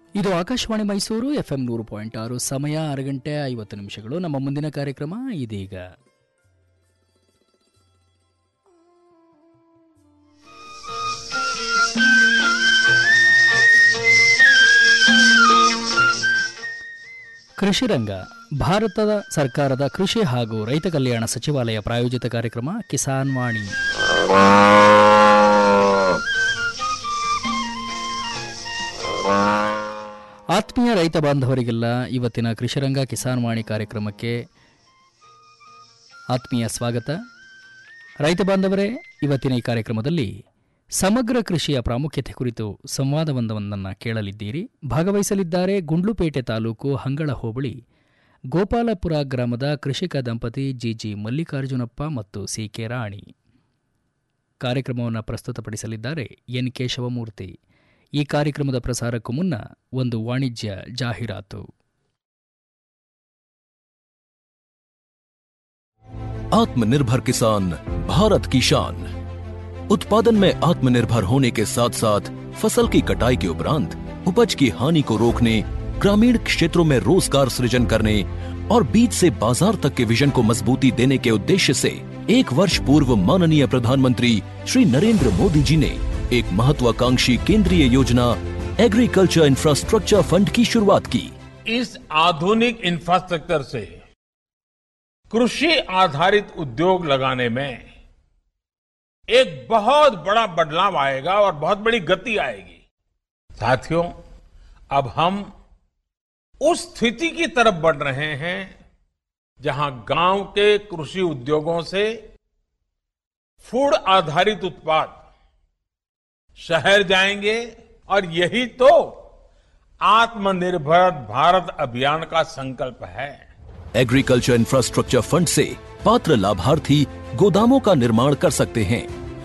ಇದು Akashvani Mysuru F M ನೂರು point ಆರು ಸಮಯ ಆರು ಗಂಟೆ ಐವತ್ತು ನಿಮಿಷಗಳು ನಮ್ಮ ಮುಂದಿನ ಕಾರ್ಯಕ್ರಮ ಇದೀಗ ಕೃಷಿ ರಂಗ ಭಾರತದ ಸರ್ಕಾರದ ಕೃಷಿ ಹಾಗೂ ರೈತ ಕಲ್ಯಾಣ ಸಚಿವಾಲಯ ಪ್ರಾಯೋಜಿತ ಕಾರ್ಯಕ್ರಮ ಕಿಸಾನ್ ವಾಣಿ ಆತ್ಮೀಯ ರೈತ ಬಾಂಧವರಿಗೆಲ್ಲ ಇವತ್ತಿನ ಕೃಷಿರಂಗ ಕಿಸಾನ್ ವಾಣಿ ಕಾರ್ಯಕ್ರಮಕ್ಕೆ ಆತ್ಮೀಯ ಸ್ವಾಗತ ರೈತ ಬಾಂಧವರೇ ಇವತ್ತಿನ ಈ ಕಾರ್ಯಕ್ರಮದಲ್ಲಿ ಸಮಗ್ರ ಕೃಷಿಯ ಪ್ರಾಮುಖ್ಯತೆ ಕುರಿತು ಸಂವಾದವೊಂದನ್ನು ಕೇಳಲಿದ್ದೀರಿ ಭಾಗವಹಿಸಲಿದ್ದಾರೆ ಗುಂಡ್ಲುಪೇಟೆ ತಾಲೂಕು ಹಂಗಳ ಹೋಬಳಿ ಗೋಪಾಲಪುರ ಗ್ರಾಮದ ಕೃಷಿಕ ದಂಪತಿ ಜಿಜಿ ಮಲ್ಲಿಕಾರ್ಜುನಪ್ಪ ಮತ್ತು ಸಿ ಕೆ ರಾಣಿ ಕಾರ್ಯಕ್ರಮವನ್ನು ಪ್ರಸ್ತುತಪಡಿಸಲಿದ್ದಾರೆ ಎನ್ ಕೇಶವಮೂರ್ತಿ ಈ ಕಾರ್ಯಕ್ರಮದ ಪ್ರಸಾರಕ್ಕೂ ಮುನ್ನ ಒಂದು ವಾಣಿಜ್ಯ ಜಾಹೀರಾತು आत्मनिर्भर किसान भारत की शान उत्पादन में आत्मनिर्भर होने के साथ साथ फसल की कटाई के उपरांत उपज की हानि को रोकने ग्रामीण क्षेत्रों में रोजगार सृजन करने और बीज से बाजार तक के विजन को मजबूती देने के उद्देश्य से एक वर्ष पूर्व माननीय प्रधानमंत्री श्री नरेंद्र मोदी जी ने एक महत्वाकांक्षी केंद्रीय योजना एग्रीकल्चर इंफ्रास्ट्रक्चर फंड की शुरुआत की इस आधुनिक इंफ्रास्ट्रक्चर से कृषि आधारित उद्योग लगाने में एक बहुत बड़ा बदलाव आएगा और बहुत बड़ी गति आएगी साथियों अब हम उस स्थिति की तरफ बढ़ रहे हैं जहां गांव के कृषि उद्योगों से फूड आधारित उत्पाद शहर जाएंगे और यही तो आत्मनिर्भर भारत अभियान का संकल्प है एग्रीकल्चर इंफ्रास्ट्रक्चर फंड से पात्र लाभार्थी गोदामों का निर्माण कर सकते हैं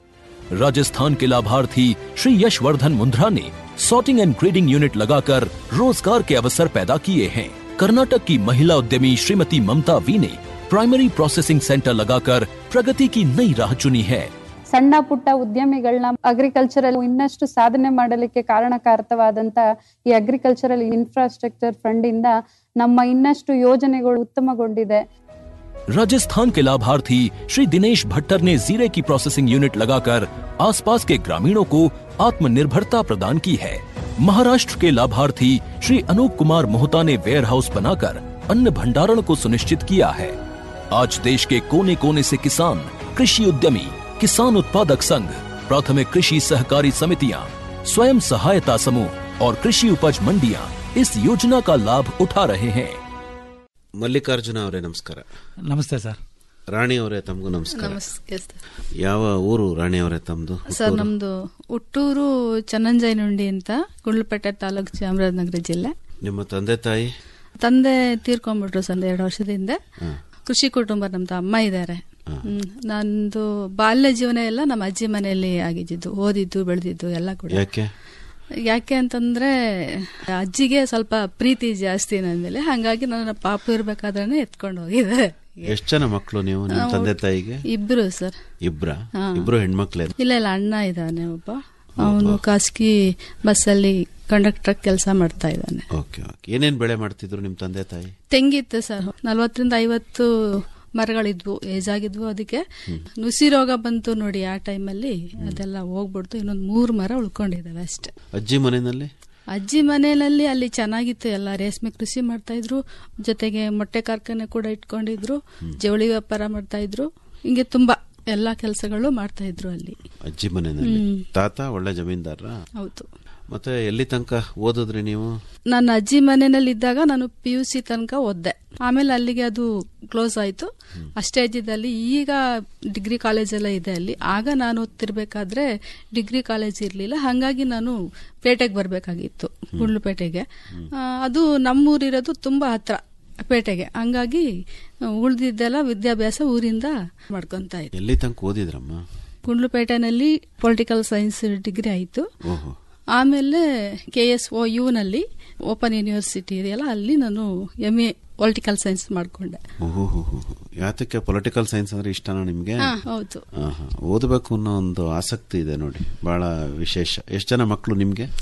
राजस्थान के लाभार्थी श्री यशवर्धन मुंद्रा ने सॉर्टिंग एंड ग्रेडिंग यूनिट लगाकर रोजगार के अवसर पैदा किए हैं कर्नाटक की महिला उद्यमी श्रीमती ममता वी ने प्राइमरी प्रोसेसिंग सेंटर लगाकर प्रगति की नई राह चुनी है ಸಣ್ಣ ಪುಟ್ಟ ಉದ್ಯಮಿಗಳನ್ನ ಅಗ್ರಿಕಲ್ಚರಲ್ ಇನ್ನಷ್ಟು ಸಾಧನೆ ಮಾಡಲಿಕ್ಕೆ ಕಾರಣಕಾರಕವಾದಂತ ಈ ಅಗ್ರಿಕಲ್ಚರಲ್ ಇನ್ಫ್ರಾಸ್ಟ್ರಕ್ಚರ್ ಫಂಡ್ ಇಂದ ನಮ್ಮ ಇನ್ನಷ್ಟು ಯೋಜನೆಗಳು ಉತ್ತಮಗೊಂಡಿದೆ राजस्थान के लाभार्थी श्री दिनेश भट्टर ने जीरे की प्रोसेसिंग यूनिट लगाकर आसपास के ग्रामीणों को आत्मनिर्भरता प्रदान की है महाराष्ट्र के लाभार्थी श्री अनूप कुमार मोहता ने वेयर हाउस बनाकर अन्न भंडारण को सुनिश्चित किया है आज देश के कोने कोने से किसान कृषि उद्यमी किसान उत्पादक संघ प्राथमिक कृषि सहकारी समितियां स्वयं सहायता समूह और कृषि उपज मंडियां इस योजना का लाभ उठा रहे हैं ಮಲ್ಲಿಕಾರ್ಜುನ ಅವರೇ ನಮಸ್ಕಾರ ನಮಸ್ತೆ ಸರ್ ರಾಣಿ ಅವರೇ ತಮಗೂ ನಮಸ್ಕಾರ ನಮಸ್ತೆ ಸರ್. ಯಾವ ಊರು ರಾಣಿ ಅವರೇ ತಮ್ದು ಸರ್ ನಮ್ದು ಹುಟ್ಟೂರು ಚನ್ನಂಜಯನುಂಡಿ ಅಂತ ಗುಂಡ್ಲುಪೇಟೆ ತಾಲೂಕು ಚಾಮರಾಜನಗರ ಜಿಲ್ಲೆ ನಿಮ್ಮ ತಂದೆ ತಾಯಿ ತಂದೆ ತೀರ್ಕೊಂಡ್ಬಿಟ್ರು ಸಂದ ಎರಡು ವರ್ಷದಿಂದ ಕೃಷಿ ಕುಟುಂಬ ನಮ್ದು ಅಮ್ಮ ಇದ್ದಾರೆ ಹ್ಮ್. ನಂದು ಬಾಲ್ಯ ಜೀವನ ಎಲ್ಲ ನಮ್ಮ ಅಜ್ಜಿ ಮನೆಯಲ್ಲಿ ಆಗಿದ್ದು ಓದಿದ್ದು ಬೆಳೆದಿದ್ದು ಎಲ್ಲ ಕೂಡ ಯಾಕೆ ಯಾಕೆ ಅಂತಂದ್ರೆ ಅಜ್ಜಿಗೆ ಸ್ವಲ್ಪ ಪ್ರೀತಿ ಜಾಸ್ತಿ ನನ್ನ ಮೇಲೆ ಹಂಗಾಗಿ ನನ್ನ ಪಾಪು ಇರ್ಬೇಕಾದ್ರೆ ಎತ್ಕೊಂಡು ಹೋಗಿದೆ ಎಷ್ಟ್ ಜನ ಮಕ್ಕಳು ನೀವು ನಿಮ್ಮ ತಂದೆ ತಾಯಿಗೆ ಇಬ್ರು ಸರ್ ಇಬ್ರ ಇಬ್ರು ಹೆಣ್ಮಕ್ಳೇ ಇಲ್ಲ ಇಲ್ಲ ಅಣ್ಣ ಇದ್ದಾನೆ ಒಬ್ಬ ಅವನು ಖಾಸಗಿ ಬಸ್ಸಲ್ಲಿ ಕಂಡಕ್ಟರ್ ಕೆಲಸ ಮಾಡ್ತಾ ಇದ್ದಾನೆ ಓಕೆ ಓಕೆ ಏನೇನ್ ಬೆಳೆ ಮಾಡ್ತಿದ್ರು ನಿಮ್ ತಂದೆ ತಾಯಿ ತೆಂಗಿತ್ತು ಸರ್ ನಲ್ವತ್ತರಿಂದ ಐವತ್ತು ಮರಗಳಿದ್ವು ಏಜ್ ಆಗಿದ್ವು ಅದಕ್ಕೆ ನುಸಿ ರೋಗ ಬಂತು ನೋಡಿ ಆ ಟೈಮಲ್ಲಿ ಅದೆಲ್ಲ ಹೋಗ್ಬಿಡ್ತು ಇನ್ನೊಂದು ಮೂರು ಮರ ಉಳ್ಕೊಂಡಿದ್ದಾವೆ ಅಷ್ಟೇ ಅಜ್ಜಿ ಮನೆಯಲ್ಲಿ ಅಜ್ಜಿ ಮನೆಯಲ್ಲಿ ಅಲ್ಲಿ ಚೆನ್ನಾಗಿತ್ತು ಎಲ್ಲ ರೇಷ್ಮೆ ಕೃಷಿ ಮಾಡ್ತಾ ಇದ್ರು ಜೊತೆಗೆ ಮೊಟ್ಟೆ ಕಾರ್ಖಾನೆ ಕೂಡ ಇಟ್ಕೊಂಡಿದ್ರು ಜವಳಿ ವ್ಯಾಪಾರ ಮಾಡ್ತಾ ಇದ್ರು ಹಿಂಗೆ ತುಂಬಾ ಎಲ್ಲಾ ಕೆಲಸಗಳು ಮಾಡ್ತಾ ಇದ್ರು ಅಲ್ಲಿ ಅಜ್ಜಿ ಮನೆಯಲ್ಲಿ ತಾತ ಒಳ್ಳೆ ಜಮೀನ್ದಾರ ಹೌದು ಮತ್ತೆ ಎಲ್ಲಿ ತನಕ ಓದಿದ್ರಿ ನೀವು ನನ್ನ ಅಜ್ಜಿ ಮನೆಯಲ್ಲಿ ಇದ್ದಾಗ ನಾನು ಪಿ ಯು ಸಿ ತನಕ ಓದ್ದೆ ಆಮೇಲೆ ಅಲ್ಲಿಗೆ ಅದು ಕ್ಲೋಸ್ ಆಯ್ತು ಅಷ್ಟೇ ಇದ್ದಿದ್ದಲ್ಲಿ ಈಗ ಡಿಗ್ರಿ ಕಾಲೇಜ್ ಎಲ್ಲ ಇದೆ ಅಲ್ಲಿ ಆಗ ನಾನು ಓದ್ತಿರ್ಬೇಕಾದ್ರೆ ಡಿಗ್ರಿ ಕಾಲೇಜ್ ಇರ್ಲಿಲ್ಲ ಹಾಗಾಗಿ ನಾನು ಪೇಟೆಗೆ ಬರ್ಬೇಕಾಗಿತ್ತು ಗುಂಡ್ಲುಪೇಟೆಗೆ ಆ, ಅದು ನಮ್ಮೂರಿರೋದು ತುಂಬಾ ಹತ್ರ ಪೇಟೆಗೆ ಹಂಗಾಗಿ ಉಳಿದಿದ್ದೆಲ್ಲ ವಿದ್ಯಾಭ್ಯಾಸ ಊರಿಂದ ಮಾಡ್ಕೊಂತ ಇದ್ದೆ ಎಲ್ಲಿ ತನಕ ಓದಿದ್ರಮ್ಮ ಗುಂಡ್ಲುಪೇಟೆನಲ್ಲಿ ಪೊಲಿಟಿಕಲ್ ಸೈನ್ಸ್ ಡಿಗ್ರಿ ಆಯಿತು ಓಹೋ ಆಮೇಲೆ ಕೆ ಎಸ್ ಒ ಯುನಲ್ಲಿ ಓಪನ್ ಯೂನಿವರ್ಸಿಟಿ ಇದೆಯಲ್ಲ ಅಲ್ಲಿ ನಾನು ಎಂ ಎ ಪೊಲಿಟಿಕಲ್ ಸೈನ್ಸ್ ಮಾಡ್ಕೊಂಡೆ ಓಹೋ ಯಾತಕ್ಕೆ ಪೊಲಿಟಿಕಲ್ ಸೈನ್ಸ್ ಅಂದ್ರೆ ಇಷ್ಟನಾ ನಿಮ್ಗೆ ಹಾ, ಹೌದು ಆಹಾ. ಓದಬೇಕು ಅನ್ನೋ ಒಂದು ಆಸಕ್ತಿ ಇದೆ ನೋಡಿ ಬಹಳ ವಿಶೇಷ ಎಷ್ಟು ಜನ ಮಕ್ಕಳು ನಿಮ್ಗೆ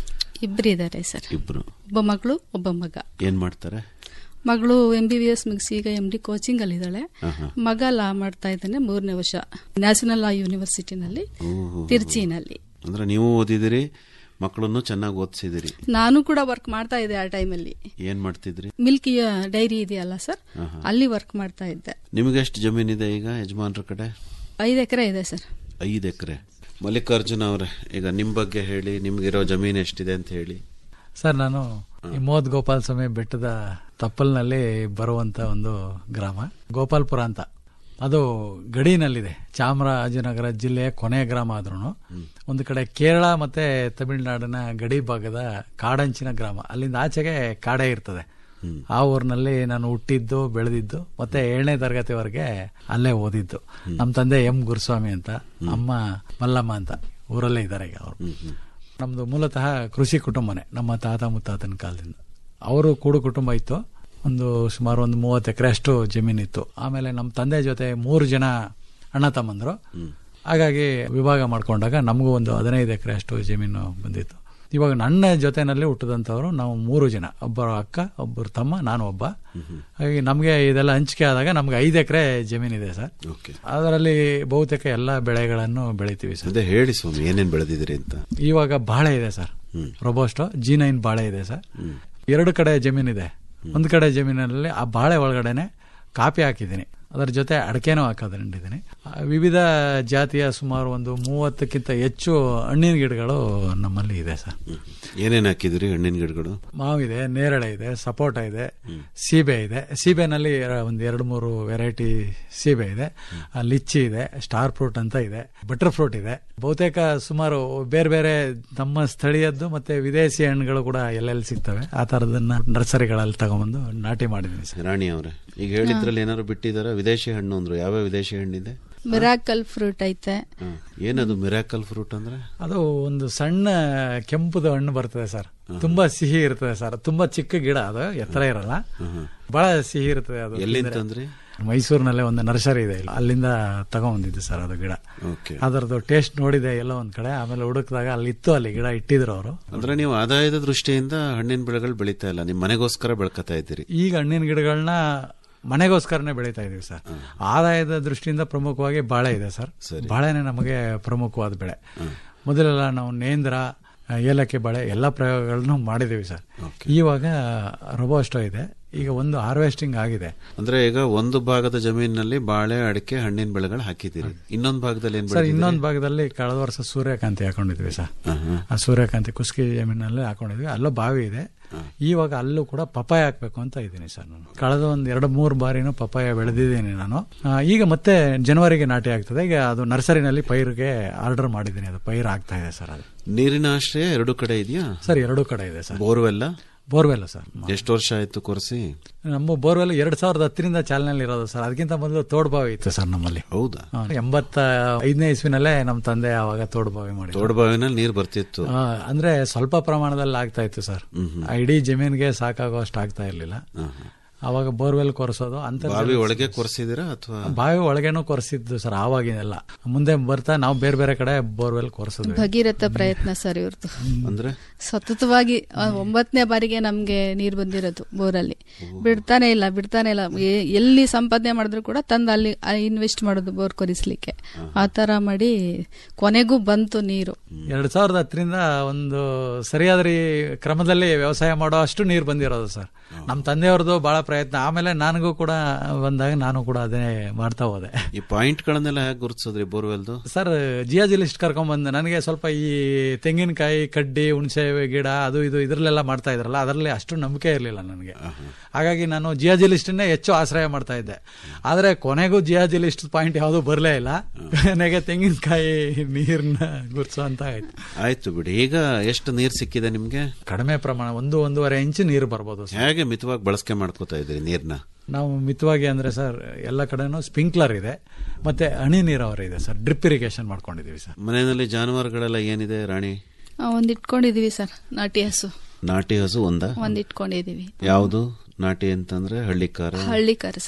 ಇಬ್ರು ಇದ್ದಾರೆ ಸರ್ ಇಬ್ರು ಒಬ್ಬ ಮಗಳು ಒಬ್ಬ ಮಗ ಏನ್ ಮಾಡ್ತಾರೆ ಮಗಳು ಎಂ ಬಿ ಬಿ ಎಸ್ ಮುಗಿಸಿ ಈಗ ಎಂ ಡಿ ಕೋಚಿಂಗ್ ಅಲ್ಲಿ ಇದ್ದಾಳೆ ಆಹಾ. ಮಗ ಲಾ ಮಾಡ್ತಾ ಇದ್ದಾನೆ ಮೂರನೇ ವರ್ಷ ನ್ಯಾಷನಲ್ ಲಾ ಯೂನಿವರ್ಸಿಟಿನಲ್ಲಿ ಓಹೋ. ತಿರುಚಿನಲ್ಲಿ ಅಂದ್ರೆ ನೀವು ಓದಿದಿರಿ ಮಕ್ಕಳನ್ನು ಚೆನ್ನಾಗಿ ಓದಿಸಿದಿರಿ ನಾನು ಕೂಡ ವರ್ಕ್ ಮಾಡ್ತಾ ಇದ್ದೆ ಆ ಟೈಮಲ್ಲಿ ಏನ್ ಮಾಡ್ತಿದ್ರಿ ಮಿಲ್ಕಿಯ ಡೈರಿ ಇದೆಯಲ್ಲ ಸರ್ ಆಹಾ. ಅಲ್ಲಿ ವರ್ಕ್ ಮಾಡ್ತಾ ಇದ್ದೆ ನಿಮಗೆ ಎಷ್ಟು ಜಮೀನಿದೆ ಈಗ ಯಜಮಾನ್ರ ಕಡೆ ಐದು ಎಕರೆ ಇದೆ ಸರ್ ಐದು ಎಕರೆ ಮಲ್ಲಿಕಾರ್ಜುನ ಅವರೇ ಈಗ ನಿಮ್ ಬಗ್ಗೆ ಹೇಳಿ ನಿಮ್ಗಿರೋ ಜಮೀನು ಎಷ್ಟಿದೆ ಅಂತ ಹೇಳಿ ಸರ್ ನಾನು ಈ ಮೋದ್ ಗೋಪಾಲ ಸ್ವಾಮಿ ಬೆಟ್ಟದ ತಪ್ಪಲ್ನಲ್ಲಿ ಬರುವಂತ ಒಂದು ಗ್ರಾಮ ಗೋಪಾಲ್ಪುರ ಅಂತ ಅದು ಗಡಿನಲ್ಲಿದೆ ಚಾಮರಾಜನಗರ ಜಿಲ್ಲೆಯ ಕೊನೆಯ ಗ್ರಾಮ ಆದ್ರೂ ಒಂದು ಕಡೆ ಕೇರಳ ಮತ್ತೆ ತಮಿಳುನಾಡಿನ ಗಡಿ ಭಾಗದ ಕಾಡಂಚಿನ ಗ್ರಾಮ ಅಲ್ಲಿಂದ ಆಚೆಗೆ ಕಾಡೇ ಇರ್ತದೆ ಆ ಊರಿನಲ್ಲಿ ನಾನು ಹುಟ್ಟಿದ್ದು ಬೆಳೆದಿದ್ದು ಮತ್ತೆ ಏಳನೇ ತರಗತಿವರೆಗೆ ಅಲ್ಲೇ ಓದಿದ್ದು ನಮ್ಮ ತಂದೆ ಎಂ ಗುರುಸ್ವಾಮಿ ಅಂತ ಅಮ್ಮ ಮಲ್ಲಮ್ಮ ಅಂತ ಊರಲ್ಲೇ ಇದ್ದಾರೆ ಈಗ ಅವರು ನಮ್ದು ಮೂಲತಃ ಕೃಷಿ ಕುಟುಂಬನೇ ನಮ್ಮ ತಾತ ಮುತ್ತಾತನ ಕಾಲದಿಂದ ಅವರು ಕೂಡು ಕುಟುಂಬ ಇತ್ತು ಒಂದು ಸುಮಾರು ಒಂದು ಮೂವತ್ತು ಎಕರೆ ಅಷ್ಟು ಜಮೀನಿತ್ತು ಆಮೇಲೆ ನಮ್ಮ ತಂದೆ ಜೊತೆ ಮೂರು ಜನ ಅಣ್ಣ ತಮ್ಮಂದ್ರು ಹಾಗಾಗಿ ವಿಭಾಗ ಮಾಡ್ಕೊಂಡಾಗ ನಮಗೂ ಒಂದು ಹದಿನೈದು ಎಕರೆ ಅಷ್ಟು ಜಮೀನು ಬಂದಿತ್ತು ಇವಾಗ ನನ್ನ ಜೊತೆನಲ್ಲಿ ಹುಟ್ಟಿದಂಥವ್ರು ನಾವು ಮೂರು ಜನ ಒಬ್ಬರು ಅಕ್ಕ ಒಬ್ಬರು ತಮ್ಮ ನಾನು ಒಬ್ಬ ಹಾಗಾಗಿ ನಮಗೆ ಇದೆಲ್ಲ ಹಂಚಿಕೆ ಆದಾಗ ನಮ್ಗೆ ಐದು ಎಕರೆ ಜಮೀನಿದೆ ಸರ್ ಓಕೆ ಅದರಲ್ಲಿ ಬಹುತೇಕ ಎಲ್ಲ ಬೆಳೆಗಳನ್ನು ಬೆಳಿತೀವಿ ಸರ್ ಅದೇ ಹೇಳಿ ಸ್ವಾಮಿ ಏನೇನ್ ಬೆಳೆದಿದ್ರಿ ಅಂತ ಇವಾಗ ಬಾಳೆ ಇದೆ ಸರ್ ರೊಬೋಸ್ಟೋ ಜಿ ನೈನ್ ಬಾಳೆ ಇದೆ ಸರ್ ಎರಡು ಕಡೆ ಜಮೀನಿದೆ ಒಂದು ಕಡೆ ಜಮೀನಲ್ಲಿ ಆ ಬಾಳೆ ಒಳಗಡೆನೆ ಕಾಫಿ ಹಾಕಿದ್ದೀನಿ ಅದರ ಜೊತೆ ಅಡಕೆನೂ ಹಾಕೋದ್ಕೊಂಡಿದ್ದೀನಿ ವಿವಿಧ ಜಾತಿಯ ಸುಮಾರು ಒಂದು ಮೂವತ್ತಕ್ಕಿಂತ ಹೆಚ್ಚು ಹಣ್ಣಿನ ಗಿಡಗಳು ನಮ್ಮಲ್ಲಿ ಇದೆ ಸರ್ ಏನೇನ್ ಹಾಕಿದ್ರಿ ಹಣ್ಣಿನ ಗಿಡಗಳು ಮಾವಿದೆ ನೇರಳೆ ಇದೆ ಸಪೋಟ ಇದೆ ಸೀಬೆ ಇದೆ ಸೀಬೆನಲ್ಲಿ ಒಂದು ಎರಡು ಮೂರು ವೆರೈಟಿ ಸೀಬೆ ಇದೆ ಆ, ಲಿಚ್ಚಿ ಇದೆ ಸ್ಟಾರ್ ಫ್ರೂಟ್ ಅಂತ ಇದೆ ಬಟರ್ ಫ್ರೂಟ್ ಇದೆ ಬಹುತೇಕ ಸುಮಾರು ಬೇರೆ ಬೇರೆ ನಮ್ಮ ಸ್ಥಳೀಯದ್ದು ಮತ್ತೆ ವಿದೇಶಿ ಹಣ್ಣುಗಳು ಕೂಡ ಎಲ್ಲೆಲ್ಲಿ ಸಿಗ್ತವೆ ಆ ತರದನ್ನ ನರ್ಸರಿಗಳಲ್ಲಿ ತಗೊಂಬಂದು ನಾಟಿ ಮಾಡಿದ್ದೀನಿ ಸರ್ ರಾಣಿ ಅವರೇ ಈಗ ಹೇಳಿದ್ರಲ್ಲಿ ಏನಾದ್ರು ಬಿಟ್ಟಿದಾರ ವಿದೇಶಿ ಹಣ್ಣು ಅಂದ್ರು ಯಾವ ವಿದೇಶಿ ಹಣ್ಣಿದೆ ಮಿರಾಕಲ್ ಫ್ರೂಟ್ ಐತೆ ಹ. ಏನದು ಮಿರಾಕಲ್ ಫ್ರೂಟ್ ಅಂದ್ರೆ ಅದು ಒಂದು ಸಣ್ಣ ಕೆಂಪುದ ಹಣ್ಣು ಬರ್ತದೆ ಸರ್ ತುಂಬಾ ಸಿಹಿ ಇರ್ತದೆ ಸರ್ ತುಂಬಾ ಚಿಕ್ಕ ಗಿಡ ಅದು ಎತ್ತರ ಇರಲ್ಲ ಬಹಳ ಸಿಹಿ ಇರ್ತದೆ ಅದು ಎಲ್ಲಿಂದ ತಿಂದ್ರೆ. ತಂದ್ರಿ ಮೈಸೂರಿನಲ್ಲೇ ಒಂದು ನರ್ಸರಿ ಇದೆ ಅಲ್ಲಿಂದ ತಗೊಂಬಂದಿದ್ದು ಸರ್ ಅದು ಗಿಡ ಓಕೆ ಅದರದ್ದು ಟೇಸ್ಟ್ ನೋಡಿದೆ ಎಲ್ಲೋ ಒಂದ್ ಕಡೆ ಆಮೇಲೆ ಹುಡುಕಿದಾಗ ಅಲ್ಲಿ ಇತ್ತು ಅಲ್ಲಿ ಗಿಡ ಇಟ್ಟಿದ್ರು ಅವರು ಅಂದ್ರೆ ನೀವು ಆದಾಯದ ದೃಷ್ಟಿಯಿಂದ ಹಣ್ಣಿನ ಬೆಳೆಗಳು ಬೆಳೀತಾ ಇಲ್ಲ ನಿಮ್ ಮನೆಗೋಸ್ಕರ ಬೆಳ್ಕತಾ ಇದ್ದೀರಿ ಈಗ ಹಣ್ಣಿನ ಗಿಡಗಳನ್ನ ಮನೆಗೋಸ್ಕರನೇ ಬೆಳೀತಾ ಇದೀವಿ ಸರ್ ಆದಾಯದ ದೃಷ್ಟಿಯಿಂದ ಪ್ರಮುಖವಾಗಿ ಬಾಳೆ ಇದೆ ಸರ್ ಬಾಳೆನೆ ನಮಗೆ ಪ್ರಮುಖವಾದ ಬೆಳೆ ಮೊದಲೆಲ್ಲ ನಾವು ನೇಂದ್ರ ಆ, ಏಲಕ್ಕಿ ಬಾಳೆ ಎಲ್ಲ ಪ್ರಯೋಗಗಳನ್ನು ಮಾಡಿದೀವಿ ಸರ್ ಇವಾಗ ರೋಬೋಸ್ಟೋ ಇದೆ ಈಗ ಒಂದು ಹಾರ್ವೆಸ್ಟಿಂಗ್ ಆಗಿದೆ ಅಂದ್ರೆ ಈಗ ಒಂದು ಭಾಗದ ಜಮೀನಿನಲ್ಲಿ ಬಾಳೆ ಅಡಿಕೆ ಹಣ್ಣಿನ ಬೆಳೆಗಳು ಹಾಕಿದ್ದೀರಿ ಇನ್ನೊಂದು ಭಾಗದಲ್ಲಿ ಏನ್ ಸರ್ ಬೆಳೆದಿದ್ದೀರಿ? ಇನ್ನೊಂದು ಭಾಗದಲ್ಲಿ ಕಳೆದ ವರ್ಷ ಸೂರ್ಯಕಾಂತಿ ಹಾಕೊಂಡಿದ್ವಿ ಸರ್ ಆಹಾ. ಆ ಸೂರ್ಯಕಾಂತಿ ಕುಸ್ಕಿ ಜಮೀನಲ್ಲಿ ಹಾಕೊಂಡಿದ್ವಿ ಅಲ್ಲೂ ಬಾವಿ ಇದೆ ಇವಾಗ ಅಲ್ಲೂ ಕೂಡ ಪಪಾಯ ಹಾಕ್ಬೇಕು ಅಂತ ಇದ್ದೀನಿ ಸರ್ ನಾನು ಕಳೆದ ಒಂದ್ ಎರಡು ಮೂರು ಬಾರಿನೂ ಪಪಾಯ ಬೆಳೆದಿದ್ದೀನಿ ನಾನು ಆ, ಈಗ ಮತ್ತೆ ಜನವರಿಗೆ ನಾಟಿ ಆಗ್ತದೆ ಈಗ ಅದು ನರ್ಸರಿನಲ್ಲಿ ಪೈರಿಗೆ ಆರ್ಡರ್ ಮಾಡಿದ್ದೀನಿ ಅದು ಪೈರ್ ಆಗ್ತಾ ಇದೆ ಸರ್ ಅದು ನೀರಿನ ಆಶ್ರಯ ಎರಡು ಕಡೆ ಇದೆಯಾ ಸರ್ ಎರಡು ಕಡೆ ಇದೆ ಸರ್ ಬೋರ್ವೆಲ್ಲ ಬೋರ್ವೆಲ್ ಸರ್ ಎಷ್ಟು ವರ್ಷ ಆಯ್ತು ಕೊರೆಸಿ ನಮ್ಮ ಬೋರ್ವೆಲ್ ಎರಡ್ ಸಾವಿರದ ಹತ್ತರಿಂದ ಚಾಲನೆಯಲ್ಲಿ ಇರೋದು ಸರ್ ಅದಕ್ಕಿಂತ ಮೊದಲು ತೋಡ್ಬಾವಿ ಇತ್ತು ಸರ್ ನಮ್ಮಲ್ಲಿ ಹೌದಾ ಆ, ಎಂಬತ್ತ ಐದನೇ ಇಸ್ವಿನಲ್ಲೇ ನಮ್ಮ ತಂದೆ ಅವಾಗ ತೋಡ್ಬಾವಿ ಮಾಡಿ ತೋಡ್ಬಾವಿನಲ್ಲಿ ನೀರು ಬರ್ತಿತ್ತು ಆ, ಅಂದ್ರೆ ಸ್ವಲ್ಪ ಪ್ರಮಾಣದಲ್ಲಿ ಆಗ್ತಾ ಇತ್ತು ಸರ್ ಆ ಇಡೀ ಜಮೀನ್ಗೆ ಸಾಕಾಗುವಷ್ಟು ಆಗ್ತಾ ಇರ್ಲಿಲ್ಲ ಅವಾಗ ಬೋರ್ವೆಲ್ ಕೊರೆಸೋದು ಅಂತ ಬಾವಿ ಒಳಗೆ ಕೊರೆಸಿದಿರಾ ಅಥವಾ ಬಾವಿ ಒಳಗೇನೂ ಕೊರೆಸಿದ್ದು ಸರ್ ಆವಾಗಿನೆಲ್ಲ ಮುಂದೆ ಬರ್ತಾ ನಾವು ಬೇರೆ ಬೇರೆ ಕಡೆ ಬೋರ್ವೆಲ್ ಕೊರೆಸಿದ್ವಿ ಭಗೀರಥ ಪ್ರಯತ್ನ ಸರ್ ಇವ್ರದ್ದು ಅಂದ್ರೆ ಸತತವಾಗಿ ಆ, ಒಂಬತ್ತನೇ ಬಾರಿಗೆ ನಮ್ಗೆ ನೀರ್ ಬಂದಿರೋದು ಬೋರಲ್ಲಿ ಬಿಡ್ತಾನೆ ಇಲ್ಲ ಬಿಡ್ತಾನೆ ಇಲ್ಲ ಎ- ಎಲ್ಲಿ ಸಂಪಾದನೆ ಮಾಡಿದ್ರು ಕೂಡ ತಂದು ಅಲ್ಲಿ ಇನ್ವೆಸ್ಟ್ ಮಾಡೋದು ಬೋರ್ ಕೊರಿಸ್ಲಿಕ್ಕೆ ಆ ತರ ಮಾಡಿ ಕೊನೆಗೂ ಬಂತು ನೀರು ಎರಡ್ ಸಾವಿರದ ಹತ್ತರಿಂದ ಒಂದು ಸರಿಯಾದ ರೀ ಕ್ರಮದಲ್ಲಿ ವ್ಯವಸಾಯ ಮಾಡೋ ಅಷ್ಟು ನೀರು ಬಂದಿರೋದು ಸರ್ ನಮ್ಮ ತಂದೆಯವ್ರದ್ದು ಬಹಳ ಪ್ರಯತ್ನ ಆಮೇಲೆ ನನಗೂ ಕೂಡ ಬಂದಾಗ ನಾನು ಕೂಡ ಅದೇ ಮಾಡ್ತಾ ಹೋದೆ ಈ ಪಾಯಿಂಟ್ ಗಳನ್ನೆಲ್ಲ ಹೇಗೆ ಗುರುತಿಸೋದ್ರಿ ಬೋರ್ವೆಲ್ದು ಸರ್ ಜಿಯಾಜಿ ಲಿಸ್ಟ್ ಕರ್ಕೊಂಡ್ಬಂದು ನನಗೆ ಸ್ವಲ್ಪ ಈ ತೆಂಗಿನಕಾಯಿ ಕಡ್ಡಿ ಹುಣಸೆ ಗಿಡ ಅದು ಇದು ಇದ್ರಲ್ಲೆಲ್ಲ ಮಾಡ್ತಾ ಇದ್ರಲ್ಲ ಅದರಲ್ಲಿ ಅಷ್ಟು ನಂಬಿಕೆ ಇರಲಿಲ್ಲ ನನಗೆ ಹಾಗಾಗಿ ನಾನು ಜಿಯಾಜಿ ಲಿಸ್ಟನ್ನೇ ಹೆಚ್ಚು ಆಶ್ರಯ ಮಾಡ್ತಾ ಇದ್ದೆ ಆದರೆ ಕೊನೆಗೂ ಜಿಯಾಜಿ ಲಿಸ್ಟ್ ಪಾಯಿಂಟ್ ಯಾವುದು ಬರಲೇ ಇಲ್ಲ ಕೊನೆಗೆ ತೆಂಗಿನಕಾಯಿ ನೀರನ್ನ ಗುರ್ಸೋ ಅಂತ ಆಯ್ತು ಆಯ್ತು ಬಿಡಿ ಈಗ ಎಷ್ಟು ನೀರ್ ಸಿಕ್ಕಿದೆ ನಿಮ್ಗೆ ಕಡಿಮೆ ಪ್ರಮಾಣ ಒಂದು ಒಂದೂವರೆ ಇಂಚು ನೀರು ಬರ್ಬೋದು ಸರ್ ಹೇಗೆ ಮಿತವಾಗಿ ಬಳಕೆ ಮಾಡ್ಕೋತಾ ಇದ್ರಿ ನೀರ್ನ ನಾವು ಮಿತವಾಗಿ ಅಂದ್ರೆ ಸರ್ ಎಲ್ಲ ಕಡೆನೂ ಸ್ಪ್ರಿಂಕ್ಲರ್ ಇದೆ ಮತ್ತೆ ಹನಿ ನೀರಾವರಿ ಇದೆ ಸರ್ ಡ್ರಿಪ್ ಇರಿಗೇಷನ್ ಮಾಡ್ಕೊಂಡಿದೀವಿ ಸರ್ ಮನೆಯಲ್ಲಿ ಜಾನುವಾರುಗಳೆಲ್ಲ ಏನಿದೆ ರಾಣಿ ಆ, ಒಂದ್ ಇಟ್ಕೊಂಡಿದೀವಿ ಸರ್ ನಾಟಿ ಹಸು ನಾಟಿ ಹಸು ಒಂದ ಒಂದ್ ಇಟ್ಕೊಂಡಿದೀವಿ ಯಾವುದು ನಾಟಿ ಅಂತಂದ್ರೆ ಹಳ್ಳಿಕಾರ ಹಳ್ಳಿಕಾರ ಸರ್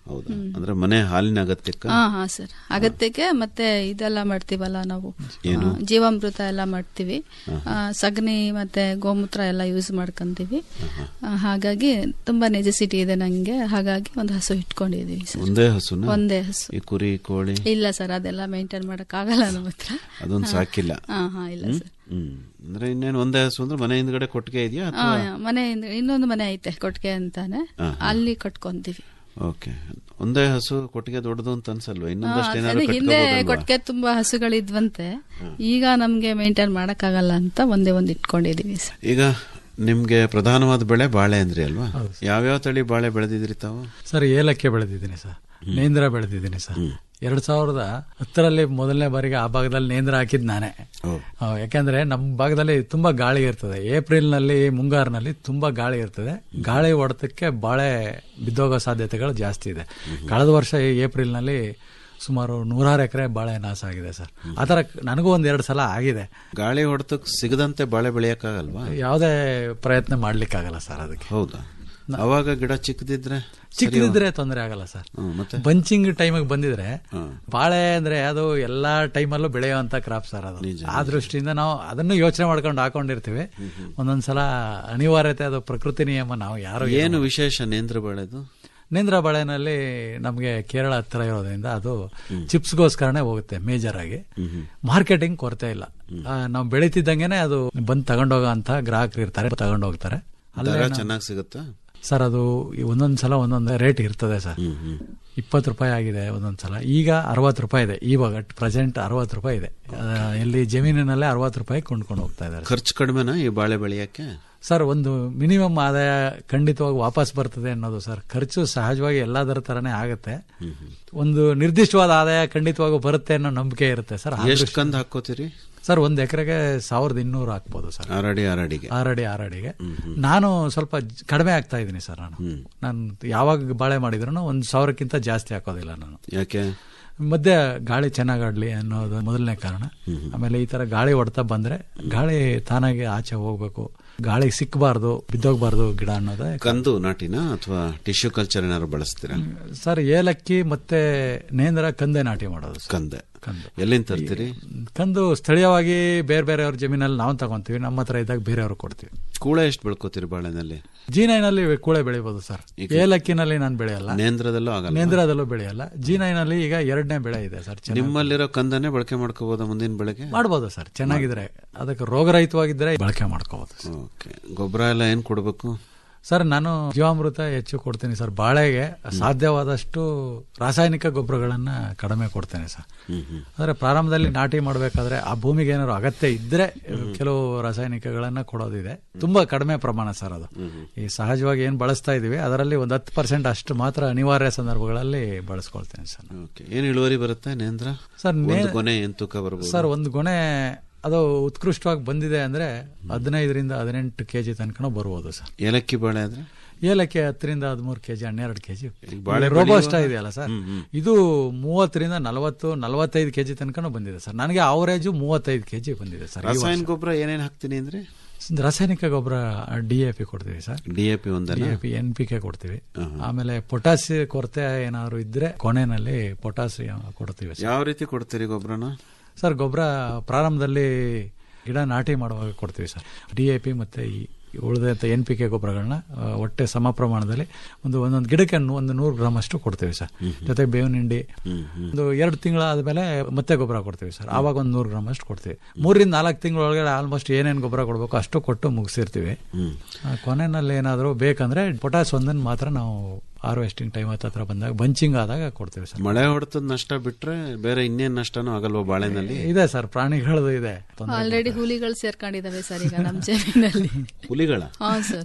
ಹೌದಾ ಅಂದ್ರೆ ಮನೆ ಹಾಲಿನ ಅಗತ್ಯಕ್ಕ ಹಾ ಹಾ ಸರ್ ಅಗತ್ಯಕ್ಕೆ ಮತ್ತೆ ಇದೆಲ್ಲ ಮಾಡ್ತೀವಲ್ಲ ನಾವು ಏನು? ಆ, ಜೀವಾಮೃತ ಎಲ್ಲ ಮಾಡ್ತೀವಿ ಆ, ಸಗಣಿ ಮತ್ತೆ ಗೋಮೂತ್ರ ಎಲ್ಲ ಯೂಸ್ ಮಾಡ್ಕೊಂತೀವಿ ಆ, ಹಾಗಾಗಿ ತುಂಬಾ ನೆಸೆಸಿಟಿ ಇದೆ ನಂಗೆ ಹಾಗಾಗಿ ಒಂದು ಹಸು ಇಟ್ಕೊಂಡಿದೀವಿ ಸರ್ ಒಂದೇ ಹಸುನ ಒಂದೇ ಹಸು ಈ ಕುರಿ ಕೋಳಿ ಇಲ್ಲ ಸರ್ ಅದೆಲ್ಲ ಮೇಂಟೈನ್ ಮಾಡಕ್ ಆಗಲ್ಲ ನಮ್ಮ ಹತ್ರ ಅದೊಂದು ಸಾಕಿಲ್ಲ ಹಾ ಹಾ ಇಲ್ಲ ಸರ್ ಹ್ಮ್ ಅಂದ್ರೆ ಇನ್ನೇನು ಒಂದೇ ಹಸು ಅಂದ್ರೆ ಮನೆ ಹಿಂದ್ಗಡೆ ಕೊಟ್ಟಿಗೆ ಇದೆಯಾ ಆ, ಅಥವಾ ಮನೆ ಇನ್ನೊಂದು ಮನೆ ಐತೆ ಕೊಟ್ಟಿಗೆ ಅಂತಾನೆ ಹಾ, ಅಲ್ಲಿ ಕಟ್ಕೊಂತೀವಿ ಓಕೆ ಒಂದೇ ಹಸು ಕೊಟ್ಟಿಗೆ ದೊಡ್ಡದು ಅಂತ ಅನ್ಸಲ್ವಾ ಆ, ಇನ್ನೊಂದಷ್ಟು ಅದೇ ಏನಾದ್ರು ಹಿಂದೆ ಕಟ್ಕೋಬೋದಲ್ವಾ ಕೊಟ್ಟಿಗೆ ತುಂಬಾ ಹಸುಗಳಿದ್ವಂತೆ ಈಗ ನಮ್ಗೆ ಮೇಂಟೈನ್ ಮಾಡಕ್ಕಾಗಲ್ಲ ಅಂತ ಒಂದೇ ಒಂದ್ ಇಟ್ಕೊಂಡಿದೀವಿ ಸರ್ ಈಗ ನಿಮ್ಗೆ ಪ್ರಧಾನವಾದ ಬೆಳೆ ಬಾಳೆ ಅಂದ್ರಿ ಅಲ್ವಾ ಯಾವ್ಯಾವ ತಳಿ ಬಾಳೆ ಬೆಳೆದಿದ್ರಿ ತಾವು ಸರ್ ಏಲಕ್ಕಿ ಬೆಳೆದಿದ್ದೀನಿ ಸರ್ ನೇಂದ್ರ ಬೆಳೆದಿದ್ದೀನಿ ಸರ್ ಎರಡ್ ಸಾವಿರದ ಹತ್ತರಲ್ಲಿ ಮೊದಲನೇ ಬಾರಿಗೆ ಆ ಭಾಗದಲ್ಲಿ ನೇಂದ್ರ ಹಾಕಿದ್ ನಾನೇ ಓ. ಆ, ಯಾಕಂದ್ರೆ ನಮ್ಮ ಭಾಗದಲ್ಲಿ ತುಂಬಾ ಗಾಳಿ ಇರ್ತದೆ ಏಪ್ರಿಲ್ ನಲ್ಲಿ ಮುಂಗಾರಿನಲ್ಲಿ ತುಂಬಾ ಗಾಳಿ ಇರ್ತದೆ ಗಾಳಿ ಹೊಡೆತಕ್ಕೆ ಬಾಳೆ ಬಿದ್ದೋಗೋ ಸಾಧ್ಯತೆಗಳು ಜಾಸ್ತಿ ಇದೆ ಕಳೆದ ವರ್ಷ ಈ ಏಪ್ರಿಲ್ ನಲ್ಲಿ ಸುಮಾರು ನೂರಾರು ಎಕರೆ ಬಾಳೆ ನಾಶ ಆಗಿದೆ ಸರ್ ಆತರ ನನಗೂ ಒಂದ್ ಎರಡು ಸಲ ಆಗಿದೆ ಗಾಳಿ ಹೊಡೆತಕ್ ಸಿಗದಂತೆ ಬಾಳೆ ಬೆಳೆಯಕ್ಕಾಗಲ್ವಾ ಯಾವುದೇ ಪ್ರಯತ್ನ ಮಾಡ್ಲಿಕ್ಕಾಗಲ್ಲ ಸರ್ ಅದಕ್ಕೆ ಹೌದಾ ಅವಾಗ ಗಿಡ ಚಿಕ್ಕದಿದ್ರೆ ಚಿಕ್ಕದಿದ್ರೆ ತೊಂದರೆ ಆಗಲ್ಲ ಸರ್ ಹ್ಮ್, ಮತ್ತೆ ಬಂಚಿಂಗ್ ಟೈಮಿಗೆ ಬಂದಿದ್ರೆ ಬಾಳೆ ಅಂದ್ರೆ ಅದು ಎಲ್ಲಾ ಟೈಮಲ್ಲೂ ಬೆಳೆಯುವಂತ ಕ್ರಾಪ್ ಸರ್ ಅದು ಆ ದೃಷ್ಟಿಯಿಂದ ನಾವು ಅದನ್ನು ಯೋಚನೆ ಮಾಡ್ಕೊಂಡು ಹಾಕೊಂಡಿರ್ತೀವಿ ಒಂದೊಂದ್ಸಲ ಅನಿವಾರ್ಯತೆ ಅದು ಪ್ರಕೃತಿ ನಿಯಮ ನಾವು ಯಾರು ಏನು ವಿಶೇಷ ನೇಂದ್ರ ಬಾಳೆದು ನೇಂದ್ರ ಬಾಳೆನಲ್ಲಿ ನಮಗೆ ಕೇರಳ ಹತ್ತಿರ ಇರೋದ್ರಿಂದ ಅದು ಚಿಪ್ಸ್ಗೋಸ್ಕರನೇ ಹೋಗುತ್ತೆ ಮೇಜರ್ ಆಗಿ ಮಾರ್ಕೆಟಿಂಗ್ ಕೊರತೆ ಇಲ್ಲ ಆ, ನಾವು ಬೆಳೀತಿದ್ದಂಗೆನೆ ಅದು ಬಂದು ತಗೊಂಡೋಗೋ ಅಂತ ಗ್ರಾಹಕರು ಇರ್ತಾರೆ ತಗೊಂಡೋಗ್ತಾರೆ ಅಲ್ಲೇ ದರ ನಾವು- ಚೆನ್ನಾಗಿ ಸಿಗುತ್ತಾ ಸರ್ ಅದು ಈ ಒಂದೊಂದ್ ಸಲ ಒಂದೊಂದು ರೇಟ್ ಇರ್ತದೆ ಸರ್ ಇಪ್ಪತ್ತು ರೂಪಾಯಿ ಆಗಿದೆ ಒಂದೊಂದ್ ಸಲ ಈಗ ಅರವತ್ತು ರೂಪಾಯಿ ಇದೆ ಇವಾಗ ಪ್ರೆಸೆಂಟ್ ಅರವತ್ತು ರೂಪಾಯಿ ಇದೆ ಆ, ಇಲ್ಲಿ ಜಮೀನಿನಲ್ಲೇ ಅರವತ್ತು ರೂಪಾಯಿ ಕೊಂಡ್ಕೊಂಡು ಹೋಗ್ತಾ ಇದ್ದಾರೆ ಖರ್ಚು ಕಡಿಮೆನಾ ಈ ಬಾಳೆ ಬೆಳೆಯಕ್ಕೆ ಸರ್ ಒಂದು ಮಿನಿಮಮ್ ಆದಾಯ ಖಂಡಿತವಾಗಿ ವಾಪಸ್ ಬರ್ತದೆ ಅನ್ನೋದು ಸರ್ ಖರ್ಚು ಸಹಜವಾಗಿ ಎಲ್ಲದರ ತರನೇ ಆಗುತ್ತೆ ಒಂದು ನಿರ್ದಿಷ್ಟವಾದ ಆದಾಯ ಖಂಡಿತವಾಗೂ ಬರುತ್ತೆ ಅನ್ನೋ ನಂಬಿಕೆ ಇರುತ್ತೆ ಸರ್ ಆ ಎಷ್ಟು ದೃಷ್ಟಿ- ಕಂದ್ ಹಾಕೋತೀರಿ ಸರ್ ಒಂದ್ ಎಕರೆಗೆ ಸಾವಿರದ ಇನ್ನೂರು ಹಾಕ್ಬೋದು ಸರ್ ಆರಡಿ ಆರಡಿಗೆ ಆರಡಿ ಆರಡಿಗೆ ನಾನು ಸ್ವಲ್ಪ ಜ- ಕಡಿಮೆ ಆಗ್ತಾ ಇದ್ದೀನಿ ಸರ್ ನಾನು ನಾನು ಯಾವಾಗ ಬಾಳೆ ಮಾಡಿದ್ರು ಒಂದು ಸಾವಿರಕ್ಕಿಂತ ಜಾಸ್ತಿ ಹಾಕೋದಿಲ್ಲ ನಾನು ಯಾಕೆ ಮಧ್ಯೆ ಗಾಳಿ ಚೆನ್ನಾಗಾಡ್ಲಿ ಅನ್ನೋದು ಮೊದಲನೇ ಕಾರಣ ಆಮೇಲೆ ಈ ತರ ಗಾಳಿ ಹೊಡ್ತಾ ಬಂದ್ರೆ ಗಾಳಿ ತಾನಾಗಿ ಆಚೆ ಹೋಗ್ಬೇಕು ಗಾಳಿ ಸಿಕ್ಕಬಾರ್ದು ಬಿದ್ದೋಗ್ಬಾರ್ದು ಗಿಡ ಅನ್ನೋದೇ ಕಂದು ನಾಟಿನ ಅಥವಾ ಟಿಶ್ಯೂ ಕಲ್ಚರ್ ಏನಾದ್ರು ಬಳಸ್ತೀರಾ ಸರ್ ಏಲಕ್ಕಿ ಮತ್ತೆ ನೇಂದ್ರ ಕಂದೆ ನಾಟಿ ಮಾಡೋದು ಸರ್. ಕಂದೆ ಕಂದು ಎಲ್ಲಿಂದ ತರ್ತೀರಿ ಕಂದು ಸ್ಥಳೀಯವಾಗಿ ಬೇರೆ ಬೇರೆಯವ್ರ ಜಮೀನಲ್ಲಿ ನಾವು ತಗೊಂತೀವಿ ನಮ್ಮ ಹತ್ರ ಇದ್ದಾಗ ಬೇರೆಯವ್ರು ಕೊಡ್ತೀವಿ ಕೂಳೆ ಎಷ್ಟು ಬೆಳ್ಕೋತೀರಿ ಬಾಳೆನಲ್ಲಿ ಜಿ ನೈನಲ್ಲಿ ಕೂಳೆ ಬೆಳಿಬೋದು ಸರ್ ಏಲಕ್ಕಿನಲ್ಲಿ ನಾನು ಬೆಳೆಯಲ್ಲ ನೇಂದ್ರದಲ್ಲೂ ಆಗಲ್ಲ ನೇಂದ್ರದಲ್ಲೂ ಬೆಳೆಯಲ್ಲ ಜಿ ನೈನಲ್ಲಿ ಈಗ ಎರಡನೇ ಬೆಳೆ ಇದೆ ಸರ್ ಚೆನ್ನಾಗಿ ನಿಮ್ಮಲ್ಲಿರೋ ಕಂದನ್ನೇ ಬಳಕೆ ಮಾಡ್ಕೋಬೋದಾ ಮುಂದಿನ ಬೆಳೆಗೆ ಮಾಡ್ಬೋದು ಸರ್ ಚೆನ್ನಾಗಿದ್ರೆ ಅದಕ್ಕೆ ರೋಗರಹಿತವಾಗಿದ್ರೆ ಬಳಕೆ ಮಾಡ್ಕೋಬಹುದು ಓಕೆ ಗೊಬ್ಬರ ಎಲ್ಲ ಏನ್ ಕೊಡ್ಬೇಕು ಸರ್ ನಾನು ಜೀವಾಮೃತ ಹೆಚ್ಚು ಕೊಡ್ತೀನಿ ಸರ್ ಬಾಳೆಗೆ ಸಾಧ್ಯವಾದಷ್ಟು ರಾಸಾಯನಿಕ ಗೊಬ್ಬರಗಳನ್ನ ಕಡಿಮೆ ಕೊಡ್ತೇನೆ ಸರ್ ಅಂದ್ರೆ ಪ್ರಾರಂಭದಲ್ಲಿ ನಾಟಿ ಮಾಡಬೇಕಾದ್ರೆ ಆ ಭೂಮಿಗೆ ಏನಾದ್ರು ಅಗತ್ಯ ಇದ್ರೆ ಕೆಲವು ರಾಸಾಯನಿಕಗಳನ್ನ ಕೊಡೋದಿದೆ ತುಂಬಾ ಕಡಿಮೆ ಪ್ರಮಾಣ ಸರ್ ಅದು ಈ ಸಹಜವಾಗಿ ಏನ್ ಬಳಸ್ತಾ ಇದೀವಿ ಅದರಲ್ಲಿ ಒಂದು ಹತ್ತು ಪರ್ಸೆಂಟ್ ಅಷ್ಟು ಮಾತ್ರ ಅನಿವಾರ್ಯ ಸಂದರ್ಭಗಳಲ್ಲಿ ಬಳಸ್ಕೊಳ್ತೇನೆ ಸರ್ ಓಕೆ ಏನ್ ಇಳುವರಿ ಬರುತ್ತೆ ನೇಂದ್ರ ಸರ್ ಒಂದು ನೇ- ಗೊನೆ ಏನ್ ತೂಕ ಬರ್ಬೋದು ಸರ್ ಒಂದು ಗೊನೆ ಅದು ಉತ್ಕೃಷ್ಟವಾಗಿ ಬಂದಿದೆ ಅಂದ್ರೆ ಹದಿನೈದರಿಂದ ಹದಿನೆಂಟು ಕೆಜಿ ತನಕ ಬರ್ಬೋದು ಸರ್ ಏಲಕ್ಕಿ ಬಾಳೆ ಆದ್ರೆ ಏಲಕ್ಕಿ ಹತ್ತರಿಂದ ಹದಿಮೂರು ಕೆಜಿ ಹನ್ನೆರಡು ಕೆಜಿ ಬಾಳೆ ರೋಬೋಸ್ಟ ಬೆಳೆಯುವಾಗ- ಇದೆಯಲ್ಲ ಸರ್ ಇದು ಮೂವತ್ತರಿಂದ ನಲವತ್ತು ನಲವತ್ತೈದು ಕೆಜಿ ತನಕ ಬಂದಿದೆ ಸರ್ ನನಗೆ ಅವರೇಜು ಮೂವತ್ತೈದು ಕೆಜಿ ಬಂದಿದೆ ಸರ್ ಈ ವರ್ಷ. ರಾಸಾಯನಿಕ ಗೊಬ್ಬರ ಏನೇನ್ ಹಾಕ್ತೀನಿ ಅಂದ್ರೆ ರಾಸಾಯನಿಕ ಗೊಬ್ಬರ ಡಿ ಎ ಪಿ ಕೊಡ್ತೀವಿ sir D A P D ಒಂದಲ್ಲ A P N P K ಕೊಡ್ತೀವಿ ಆಮೇಲೆ ಪೊಟಾಸಿ ಕೊರತೆ ಏನಾದ್ರು ಇದ್ರೆ ಕೊನೆಯಲ್ಲಿ ಪೊಟಾಸಿಯಂ ಕೊಡ್ತೀವಿ ಸರ್ ಯಾವ ರೀತಿ ಕೊಡ್ತೀರಿ ಗೊಬ್ಬರನ ಸರ್ ಗೊಬ್ಬರ ಪ್ರಾರಂಭದಲ್ಲಿ ಗಿಡ ನಾಟಿ ಮಾಡುವಾಗ ಕೊಡ್ತೀವಿ ಸರ್ ಡಿ ಎ ಪಿ ಮತ್ತೆ ಈ ಉಳಿದಂತ ಎನ್ ಪಿ ಕೆ ಗೊಬ್ಬರಗಳನ್ನ ಆ, ಒಟ್ಟೆ ಸಮ ಪ್ರಮಾಣದಲ್ಲಿ ಒಂದು ಒಂದೊಂದು ಗಿಡಕ್ಕೆ ನು- ಒಂದು ನೂರು ಗ್ರಾಮ್ ಅಷ್ಟು ಕೊಡ್ತೀವಿ ಸರ್ ಜೊತೆ ಬೇವಿನ ಹಿಂಡಿ ಒಂದು ಎರಡು ತಿಂಗಳ ಆದ್ಮೇಲೆ ಮತ್ತೆ ಗೊಬ್ಬರ ಕೊಡ್ತೀವಿ ಸರ್ ಆವಾಗ ಒಂದು ನೂರು ಗ್ರಾಮ್ ಅಷ್ಟು ಕೊಡ್ತೀವಿ ಮೂರರಿಂದ ನಾಲ್ಕು ತಿಂಗಳ ಒಳಗಡೆ ಆಲ್ಮೋಸ್ಟ್ ಏನೇನು ಗೊಬ್ಬರ ಕೊಡಬೇಕು ಅಷ್ಟು ಕೊಟ್ಟು ಮುಗಿಸಿರ್ತೀವಿ ಆ, ಕೊನೆಯಲ್ಲಿ ಏನಾದರೂ ಬೇಕಂದ್ರೆ ಪೊಟ್ಯಾಸ್ ಒಂದನ್ನು ಮಾತ್ರ ನಾವು ಹಾರ್ವೆಸ್ಟಿಂಗ್ ಟೈಮ್ ಹತ್ರ ಬಂದಾಗ ಬಂಚಿಂಗ್ ಆದಾಗ ಕೊಡ್ತೀವಿ ಸರ್ ಮಳೆ ಹೊಡೆತದ ನಷ್ಟ ಬಿಟ್ರೆ ಬೇರೆ ಇನ್ನೇನ್ ನಷ್ಟನೂ ಆಗಲ್ವಾ ಬಾಳೆನಲ್ಲಿ ಇದೆ ಸರ್ ಪ್ರಾಣಿಗಳದ್ದು ಇದೆ ತೊಂದ್ರೆ ಆಲ್ರೆಡಿ ಹುಲಿಗಳು ಸೇರ್ಕೊಂಡಿದಾವೆ ಸರ್ ಈಗ ನಮ್ಮ ಜಮೀನಲ್ಲಿ ಹುಲಿಗಳ ಹಾ ಸರ್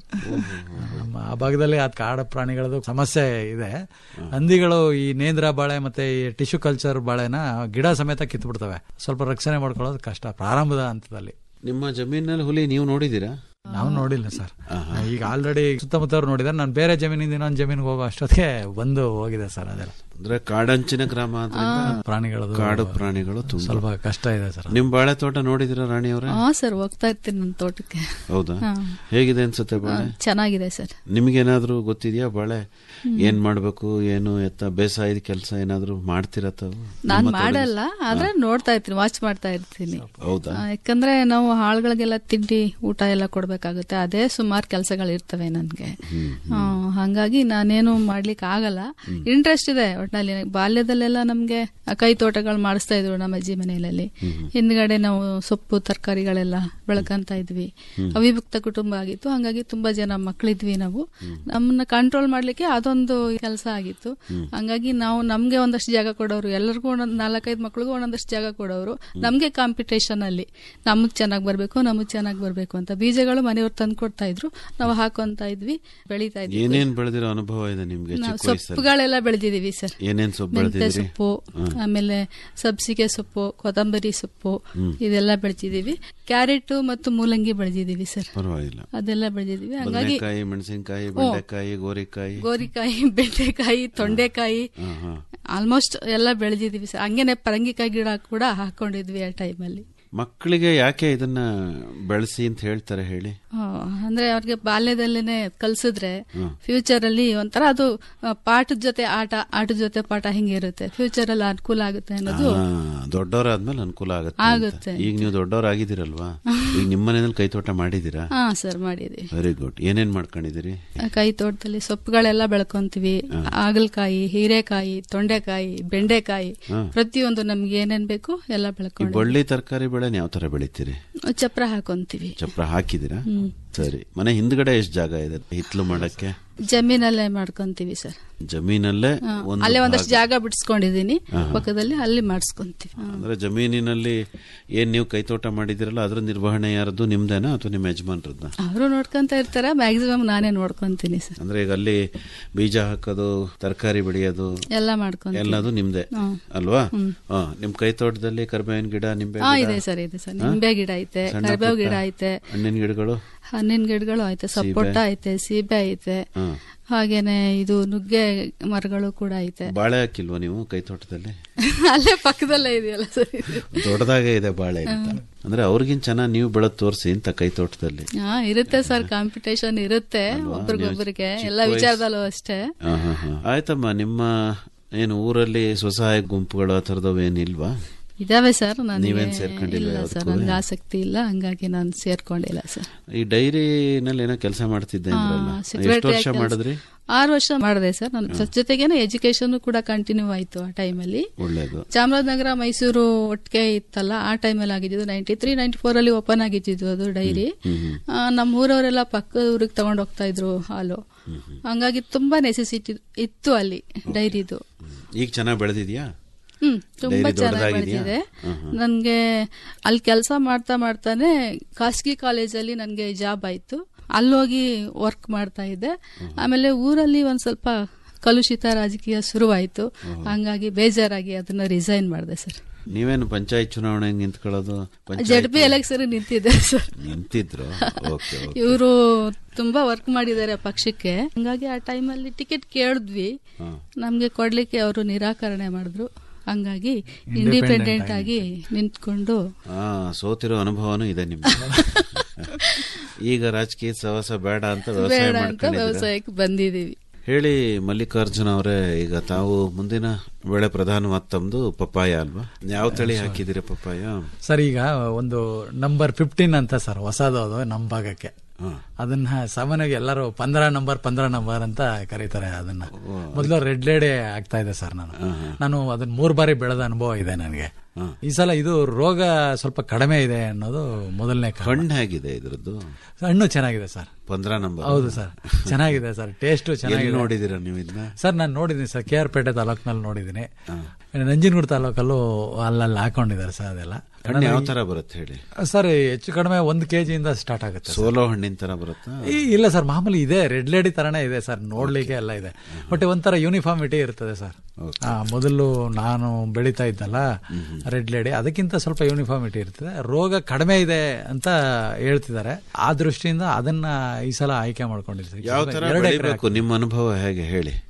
ನಮ್ಮ ಆ ಭಾಗದಲ್ಲಿ ಆ ಕಾಡು ಪ್ರಾಣಿಗಳದ್ದು ಸಮಸ್ಯೆ ಇದೆ ಹಂದಿಗಳು ಈ ನೇಂದ್ರ ಬಾಳೆ ಮತ್ತೆ ಈ ಟಿಶ್ಯೂ ಕಲ್ಚರ್ ಬಾಳೆನ ಗಿಡ ಸಮೇತ ಕಿತ್ಬಿಡ್ತವೆ ಸ್ವಲ್ಪ ರಕ್ಷಣೆ ಮಾಡ್ಕೊಳ್ಳೋದು ಕಷ್ಟ ಪ್ರಾರಂಭದ ಹಂತದಲ್ಲಿ ನಿಮ್ಮ ಜಮೀನಲ್ಲಿ ಹುಲಿ ನೀವು ನೋಡಿದೀರಾ ನಾವು ನೋಡಿಲ್ಲ ಸರ್ ಈಗ ಆಲ್ರೆಡಿ ಸುತ್ತಮುತ್ತವ್ರು ನೋಡಿದ್ರೆ ನಾನು ಬೇರೆ ಜಮೀನಿಂದ ಇನ್ನೊಂದು ಜಮೀನಿಗೆ ಹೋಗೋ ಅಷ್ಟೊತ್ತಿಗೆ ಬಂದು ಹೋಗಿದೆ ಸರ್ ಅದೆಲ್ಲ ಅಂದ್ರೆ ಕಾಡಂಚಿನ ಗ್ರಾಮ ಆದ್ರಿಂದ ಪ್ರಾಣಿಗಳದು ಕಾಡು ಪ್ರಾಣಿಗಳು ತುಂಬಾ ಸ್ವಲ್ಪ ಕಷ್ಟ ಇದೆ ಸರ್ ನಿಮ್ ಬಾಳೆ ತೋಟ ನೋಡಿದಿರ ರಾಣಿಯವರೇ ಹಾ ಸರ್ ಹೋಗ್ತಾ ಇರ್ತೀನಿ ನನ್ನ ತೋಟಕ್ಕೆ ಹೌದಾ ಹಾ. ಹೇಗಿದೆ ಅನ್ಸುತ್ತೆ ಬಾಳೆ ಚೆನ್ನಾಗಿದೆ ಸರ್ ನಿಮ್ಗೇನಾದ್ರೂ ಗೊತ್ತಿದ್ಯಾ ಬಾಳೆ ಏನ್ ಮಾಡ್ಬೇಕು ಏನು ಎತ್ತ ಬೇಸಾಯದ ಕೆಲಸ ಏನಾದ್ರೂ ಮಾಡ್ತೀರಾ ತಾವು ನಾನ್ ಮಾಡಲ್ಲ ಆದ್ರೆ ನೋಡ್ತಾ ಇರ್ತೀನಿ ವಾಚ್ ಮಾಡ್ತಾ ಇರ್ತೀನಿ ಹೌದಾ ಆ, ಯಾಕಂದ್ರೆ ನಾವು ಆಳುಗಳಿಗೆಲ್ಲ ತಿಂಡಿ ಊಟ ಎಲ್ಲ ಕೊಡ್ಬೇಕಾಗುತ್ತೆ ಅದೇ ಸುಮಾರು ಕೆಲಸಗಳು ಇರ್ತವೆ ನನ್ಗೆ ಆ, ಹಂಗಾಗಿ ನಾನೇನು ಮಾಡ್ಲಿಕ್ಕೆ ಆಗಲ್ಲ ಇಂಟ್ರೆಸ್ಟ್ ಇದೆ ಒಟ್ನಲ್ಲಿ ಬಾಲ್ಯದಲ್ಲೆಲ್ಲ ನಮ್ಗೆ ಆ ಕೈ ತೋಟಗಳು ಮಾಡಿಸ್ತಾ ಇದ್ರು ನಮ್ಮ ಅಜ್ಜಿ ಮನೆಯಲ್ಲಿ ಹಿಂದ್ಗಡೆ ನಾವು ಸೊಪ್ಪು ತರಕಾರಿಗಳೆಲ್ಲ ಬೆಳ್ಕಂತ ಇದ್ವಿ ಅವಿಭಕ್ತ ಕುಟುಂಬ ಆಗಿತ್ತು ಹಂಗಾಗಿ ತುಂಬಾ ಜನ ಮಕ್ಕಳಿದ್ವಿ ನಾವು ನಮ್ಮನ್ನ ಕಂಟ್ರೋಲ್ ಮಾಡ್ಲಿಕ್ಕೆ ಅದೊಂದು ಕೆಲಸ ಆಗಿತ್ತು ಹಂಗಾಗಿ ನಾವು ನಮ್ಗೆ ಒಂದಷ್ಟು ಜಾಗ ಕೊಡೋರು ಎಲ್ಲರಿಗೂ ಒಂದೊಂದು ನಾಲ್ಕೈದು ಮಕ್ಳಿಗೂ ಒಂದೊಂದಷ್ಟು ಜಾಗ ಕೊಡೋರು ನಮ್ಗೆ ಕಾಂಪಿಟೇಷನ್ ಅಲ್ಲಿ ನಮಗ್ ಚೆನ್ನಾಗಿ ಬರ್ಬೇಕು ನಮಗ್ ಚೆನ್ನಾಗಿ ಬರ್ಬೇಕು ಅಂತ ಬೀಜಗಳು ಮನೆಯವ್ರು ತಂದು ಕೊಡ್ತಾ ಇದ್ರು ನಾವು ಹಾಕೊಂತ ಇದ್ವಿ ಬೆಳೀತಾ ಇದ್ವಿ ಏನೇನ್ ಬೆಳೆದಿರೋ ಅನುಭವ ಇದೆ ನಿಮ್ಗೆ ನಾವು ಚಿಕ್ಕ ವಯಸ್ಸಲ್ಲಿ ಸೊಪ್ಪುಗಳೆಲ್ಲ ಬೆಳೆದಿದೀವಿ ಸರ್ ಏನೇನ್ ಸೊಪ್ಪು ಮೆಂತ್ಯ ಬೆಳೆದಿದ್ರಿ ಸೊಪ್ಪು ಆಮೇಲೆ ಸಬ್ಸಿಗೆ ಸೊಪ್ಪು ಕೊತ್ತಂಬರಿ ಸೊಪ್ಪು ಇದೆಲ್ಲ ಬೆಳೆದಿದೀವಿ ಕ್ಯಾರೆಟ್ ಮತ್ತು ಮೂಲಂಗಿ ಬೆಳೆದಿದೀವಿ ಸರ್ ಪರವಾಗಿಲ್ಲ ಅದೆಲ್ಲ ಬೆಳೆದಿದೀವಿ ಹಂಗಾಗಿ ಬದನೆಕಾಯಿ ಮೆಣಸಿನಕಾಯಿ ಬೆಂಡೆಕಾಯಿ ಗೋರಿಕಾಯಿ ಗೋರಿಕಾಯಿ ಬೆಂಡೆಕಾಯಿ ತೊಂಡೆಕಾಯಿ ಹಾ, ಹಾ. ಆಲ್ಮೋಸ್ಟ್ ಎಲ್ಲ ಬೆಳೆದಿದೀವಿ ಸರ್ ಹಂಗೇನೆ ಪರಂಗಿಕಾಯಿ ಗಿಡ ಕೂಡ ಹಾಕೊಂಡಿದ್ವಿ ಆ ಟೈಮಲ್ಲಿ ಮಕ್ಕಳಿಗೆ ಯಾಕೆ ಇದನ್ನ ಬೆಳೆಸಿ ಅಂತ ಹೇಳ್ತಾರೆ ಹೇಳಿ ಆ, ಅಂದ್ರೆ ಅವ್ರಿಗೆ ಬಾಲ್ಯದಲ್ಲೇನೆ ಕಲ್ಸಿದ್ರೆ ಫ್ಯೂಚರ್ ಅಲ್ಲಿ ಒಂಥರ ಅದು ಆ, ಪಾಠದ ಜೊತೆ ಆಟ ಆಟದ ಜೊತೆ ಪಾಠ ಹಿಂಗೆ ಇರುತ್ತೆ ಫ್ಯೂಚರ್ ಅಲ್ಲಿ ಅನುಕೂಲ ಆಗುತ್ತೆ ಅನ್ನೋದು ಆ, ದೊಡ್ಡವರಾದ್ಮೇಲೆ ಅನುಕೂಲ ಆಗುತ್ತೆ ಅಂತ. ಆಗುತ್ತೆ. ಈಗ ನೀವು ದೊಡ್ಡವರಾಗಿದ್ದೀರಲ್ವಾ ಈಗ ನಿಮ್ಮ ಮನೆಯಲ್ಲಿ ಕೈ ತೋಟ ಮಾಡಿದೀರಾ ಹಾ ಸರ್ ಮಾಡಿದೀವಿ ವೆರಿ ಗುಡ್ ಏನೇನ್ ಮಾಡ್ಕೊಂಡಿದ್ದೀರಿ ಕೈ ತೋಟದಲ್ಲಿ ಸೊಪ್ಪುಗಳೆಲ್ಲ ಬೆಳ್ಕೊಂತೀವಿ ಹಾಗಲಕಾಯಿ ಹೀರೆಕಾಯಿ ತೊಂಡೆಕಾಯಿ ಬೆಂಡೆಕಾಯಿ ಪ್ರತಿಯೊಂದು ನಮ್ಗೆ ಏನೇನ್ ಬೇಕು ಎಲ್ಲ ಈ ಬೆಳ್ಕೊಂಡು ಬಳ್ಳಿ ತರಕಾರಿ ಬೆಳೆನ ಯಾವ ತರ ಬೆಳಿತೀರಿ ಚಪ್ರ ಹಾಕೊಂತೀವಿ ಚಪ್ರ ಹಾಕಿದಿರಾ ಸರಿ ಮನೆ ಹಿಂದ್ಗಡೆ ಎಷ್ಟು ಜಾಗ ಇದೆ ಹಿತ್ಲು ಮಾಡಕ್ಕೆ ಜಮೀನಲ್ಲೇ ಮಾಡ್ಕೊಂತೀವಿ ಸರ್ ಜಮೀನಲ್ಲೇ ಒಂದು ಅಲ್ಲೇ ಒಂದಷ್ಟು ಜಾಗ ಬಿಡಿಸ್ಕೊಂಡಿದೀನಿ ಪಕ್ಕದಲ್ಲಿ ಅಲ್ಲಿ ಮಾಡಿಸ್ಕೊಂತೀವಿ ಅಂದ್ರೆ ಜಮೀನಿನಲ್ಲಿ ಏನ್ ನೀವು ಕೈ ತೋಟ ಮಾಡಿದಿರಲ್ಲ ಅದ್ರ ನಿರ್ವಹಣೆ ಯಾರದ್ದು ನಿಮ್ದೇನಾ ಅಥವಾ ನಿಮ್ಮ ಯಜಮಾನ್ರದ್ದ ಅವರು ನೋಡ್ಕೊಂತ ಇರ್ತಾರ ಮ್ಯಾಕ್ಸಿಮಮ್ ನಾನೇ ನೋಡ್ಕೊಂತೀನಿ ಸರ್ ಅಂದ್ರೆ ಈಗ ಅಲ್ಲಿ ಬೀಜ ಹಾಕೋದು ತರಕಾರಿ ಬೆಳೆಯೋದು ಎಲ್ಲ ಮಾಡ್ಕೊಂತೀನಿ ಎಲ್ಲದು ನಿಮ್ದೆ ಅಲ್ವಾ ಹಾ ನಿಮ್ ಕೈ ತೋಟದಲ್ಲಿ ಕರ್ಬೇವಿನ ಗಿಡ ನಿಂಬೆ ಹಾ ಗಿಡ, ಇದೆ ಸರ್ ಇದೆ ಸರ್ ನಿಂಬೆ ಗಿಡ ಐತೆ ಸಣ್ಣ ಕರಿಬೇವು ಪುಟ್ಟ ಗಿಡ ಐತೆ ಹಣ್ಣಿನ ಗಿಡಗಳು ಹಣ್ಣಿನ ಗಿಡಗಳು ಐತೆ ಸಪೋಟ ಐತೆ ಸೀಬೆ ಐತೆ ಹಾ ಹಾಗೇನೆ ಇದು ನುಗ್ಗೆ ಮರಗಳು ಕೂಡ ಐತೆ ಬಾಳೆ ಹಾಕಿಲ್ವಾ ನೀವು ಕೈ ತೋಟದಲ್ಲಿ ಅಲ್ಲೇ ಪಕ್ಕದಲ್ಲೇ ಇದೆಯಲ್ಲ ಸರ್ ಇದು. ದೊಡ್ಡದಾಗೆ ಇದೆ ಬಾಳೆ ಅಂತ ಅಂದ್ರೆ ಅವ್ರಿಗಿನ್ ಚೆನ್ನಾಗಿ ನೀವು ಬೆಳೆದ್ ತೋರಿಸಿ ಅಂತ ಕೈ ತೋಟದಲ್ಲಿ ಹಾ ಇರುತ್ತೆ ಸರ್ ಕಾಂಪಿಟೇಷನ್ ಇರುತ್ತೆ ಒಬ್ರಿಗೊಬ್ರಿಗೆ ಎಲ್ಲ ವಿಚಾರದಲ್ಲೂ ಅಷ್ಟೇ ಹಾ, ಹಾ, ಹಾ. ಆಯ್ತಮ್ಮ ನಿಮ್ಮ ಏನು ಊರಲ್ಲಿ ಸ್ವಸಹಾಯ ಗುಂಪುಗಳು ಆ ಥರದವು ಏನಿಲ್ವಾ ಇದಾವೆ ಸರ್ ನನಗೆ ನೀವೇನ್ ಸೇರ್ಕೊಂಡಿಲ್ವಾ ಇಲ್ಲ ಸರ್ ಯಾವ್ದಕ್ಕೂ? ನನ್ಗೆ ಆಸಕ್ತಿ ಇಲ್ಲ ಹಂಗಾಗಿ ನಾನು ಸೇರ್ಕೊಂಡಿಲ್ಲ ಸರ್ ಈ ಡೈರಿನಲ್ಲಿ ಏನೋ ಕೆಲಸ ಮಾಡ್ತಿದ್ದೆ ಅಂದ್ರಲ್ಲ ಆ, ಎಷ್ಟು secretary ವರ್ಷ ಕೆಲ್ಸ- ಮಾಡಿದ್ರಿ ಆರು ವರ್ಷ ಮಾಡಿದೆ ಸರ್ ನನ್ನ ಜೊತೆಗೇನೆ ಎಜುಕೇಶನ್ ಕೂಡ ಕಂಟಿನ್ಯೂ ಆಯ್ತು ಆ ಟೈಮಲ್ಲಿ ಒಳ್ಳೇದು ಚಾಮರಾಜನಗರ ಮೈಸೂರು ಒಟ್ಟಿಗೆ ಇತ್ತಲ್ಲ ಆ ಟೈಮಲ್ಲಿ ಆಗಿದ್ದು ನೈಂಟಿ ತ್ರೀ ನೈಂಟಿ ಫೋರ್ ಅಲ್ಲಿ ಓಪನ್ ಆಗಿದ್ದು ಅದು ಡೈರಿ ಆ, ನಮ್ಮ ಊರವರೆಲ್ಲ ಪಕ್ಕದ ಊರಿಗೆ ತಗೊಂಡ್ ಹೋಗ್ತಾ ಇದ್ರು ಹಾಲು ಹಂಗಾಗಿ ತುಂಬಾ ನೆಸೆಸಿಟಿ ಇತ್ತು ಅಲ್ಲಿ ಡೈರಿದು ಈಗ ಚೆನ್ನಾಗಿ ಬೆಳೆದಿದ್ಯಾ ಹ್ಮ್ ತುಂಬಾ Dairy ಚೆನ್ನಾಗಿ ದೊಡ್ಡದಾಗಿದ್ಯಾ? ಬೆಳೆದಿದೆ ನನ್ಗೆ ಅಲ್ಲಿ ಕೆಲಸ ಮಾಡ್ತಾ ಮಾಡ್ತಾನೆ ಖಾಸಗಿ ಕಾಲೇಜಲ್ಲಿ ನನ್ಗೆ ಜಾಬ್ ಆಯ್ತು ಅಲ್ಲೋಗಿ ವರ್ಕ್ ಮಾಡ್ತಾ ಇದ್ದೆ ಆಮೇಲೆ ಊರಲ್ಲಿ ಒಂದ್ ಸ್ವಲ್ಪ ಕಲುಷಿತ ರಾಜಕೀಯ ಶುರುವಾಯ್ತು ಹಂಗಾಗಿ ಬೇಜಾರಾಗಿ ಅದನ್ನ ರಿಸೈನ್ ಮಾಡಿದೆ ಸರ್ ನೀವೇನು ಪಂಚಾಯತ್ ಚುನಾವಣೆಗೆ ನಿಂತ್ಕೊಳ್ಳೋದು ಜಡ್ ಪಿ ಎಲೆಕ್ಷನ್ ನಿಂತಿದ್ದೆ ಸರ್ ನಿಂತಿದ್ರು ಓಕೆ ಓಕೆ ಇವರು ತುಂಬಾ ವರ್ಕ್ ಮಾಡಿದ್ದಾರೆ ಪಕ್ಷಕ್ಕೆ ಹಂಗಾಗಿ ಆ ಟೈಮಲ್ಲಿ ಟಿಕೆಟ್ ಕೇಳಿದ್ವಿ ನಮ್ಗೆ ಕೊಡ್ಲಿಕ್ಕೆ ಅವರು ನಿರಾಕರಣೆ ಮಾಡಿದ್ರು ಹಂಗಾಗಿ ಇಂಡಿಪೆಂಡೆಂಟ್ ಆಗಿ ನಿಂತ್ಕೊಂಡು ಹಾ ಸೋತಿರೋ ಅನುಭವನೂ ಇದೆ ನಿಮ್ಗೆ ಈಗ ರಾಜಕೀಯ ಸಹವಾಸ ಬೇಡ ಅಂತ ವ್ಯವಸಾಯ ಬೇಡ ಅಂತ ಮಾಡ್ಕೊಂಡಿದ್ದೀರಾ ವ್ಯವಸಾಯಕ್ಕೆ ಬಂದಿದೀವಿ ಹೇಳಿ ಮಲ್ಲಿಕಾರ್ಜುನ ಅವರೇ ಈಗ ತಾವು ಮುಂದಿನ ಬೆಳೆ ಪ್ರಧಾನವಾದ ತಮ್ದು ಪಪ್ಪಾಯ ಅಲ್ವಾ ಯಾವ ತಳಿ ಹಾಕಿದಿರಿ ಪಪ್ಪಾಯ ಸರ್ ಈಗ ಒಂದು ನಂಬರ್ ಫಿಫ್ಟೀನ್ ಅಂತ ಸರ್ ಹೊಸದು ಅದು ನಮ್ಮ ಭಾಗಕ್ಕೆ ಅದನ್ನ ಸಾಮಾನ್ಯವಾಗಿ ಎಲ್ಲರೂ ಪಂದ್ರ ನಂಬರ್ ಪಂದ್ರ ನಂಬರ್ ಅಂತ ಕರೀತಾರೆ ಅದನ್ನ ಮೊದಲು ರೆಡ್ ಲೇಡೆ ಆಗ್ತಾ ಇದೆ ಸರ್ ನಾನು ನಾನು ಅದನ್ನ ಮೂರ್ ಬಾರಿ ಬೆಳೆದ ಅನುಭವ ಇದೆ ನನಗೆ ಈ ಸಲ ಇದು ರೋಗ ಸ್ವಲ್ಪ ಕಡಿಮೆ ಇದೆ ಅನ್ನೋದು ಮೊದಲನೇ ಕಾರಣ ಹಣ್ಣು ಹೇಗಿದೆ ಇದ್ರದ್ದು ಹಣ್ಣು ಚೆನ್ನಾಗಿದೆ ಸರ್ ಪಂದ್ರ ನಂಬರ್ ಹೌದು ಸರ್ ಚೆನ್ನಾಗಿದೆ ಸರ್ ಟೇಸ್ಟ್ ಎಲ್ಲಿ ಚೆನ್ನಾಗಿದೆ ನೋಡಿದಿರ ನೀವು ಇದನ್ನ ಸರ್ ನಾನು ನೋಡಿದ್ದೀನಿ ಸರ್ ಕೆ ಆರ್ ಪೇಟೆ ತಾಲೂಕಿನಲ್ಲಿ ನೋಡಿದ್ದೀನಿ ನಂಜನಗೂಡು ತಾಲೂಕಲ್ಲೂ ಅಲ್ಲಲ್ಲಿ ಹಾಕೊಂಡಿದ್ದಾರೆ ಸರ್ ಅದೆಲ್ಲ ಹಣ್ಣು ಯಾವ ತರ ಬರುತ್ತೆ ಹೇಳಿ ಸರ್ ಹೆಚ್ಚು ಕಡಿಮೆ ಒಂದು ಕೆಜಿಯಿಂದ ಸ್ಟಾರ್ಟ್ ಆಗುತ್ತೆ ಸರ್. ಸೋಲೋ ಹಣ್ಣಿನ ತರ ಬರುತ್ತಾ ಈ ಇಲ್ಲ ಸರ್ ಮಾಮೂಲಿ ಇದೆ ರೆಡ್ ಲೇಡಿ ತರನೇ ಇದೆ ಸರ್ ನೋಡ್ಲಿಕ್ಕೆ ಎಲ್ಲ ಇದೆ ಬಟ್ ಒಂಥರ ಯೂನಿಫಾರ್ಮಿಟಿ ಇರ್ತದೆ ಸರ್ ಆ, ಮೊದಲು ನಾನು ಬೆಳೀತಾ ಇದ್ದಲ್ಲ ರೆಡ್ ಲೇಡಿ ಅದಕ್ಕಿಂತ ಸ್ವಲ್ಪ ಯೂನಿಫಾರ್ಮಿಟಿ ಇರ್ತದೆ ರೋಗ ಕಡಿಮೆ ಇದೆ ಅಂತ ಹೇಳ್ತಿದ್ದಾರೆ ಆ ದೃಷ್ಟಿಯಿಂದ ಅದನ್ನ ಈ ಸಲ ಆಯ್ಕೆ ಮಾಡ್ಕೊಂಡಿರ್ತೀವಿ ಯಾವ ತರ ಎರಡು ಎಕರೆ ಬೆಳಿಬೇಕು ನಿಮ್ಮ ಅನುಭವ ಹೇಗೆ ಹೇಳಿ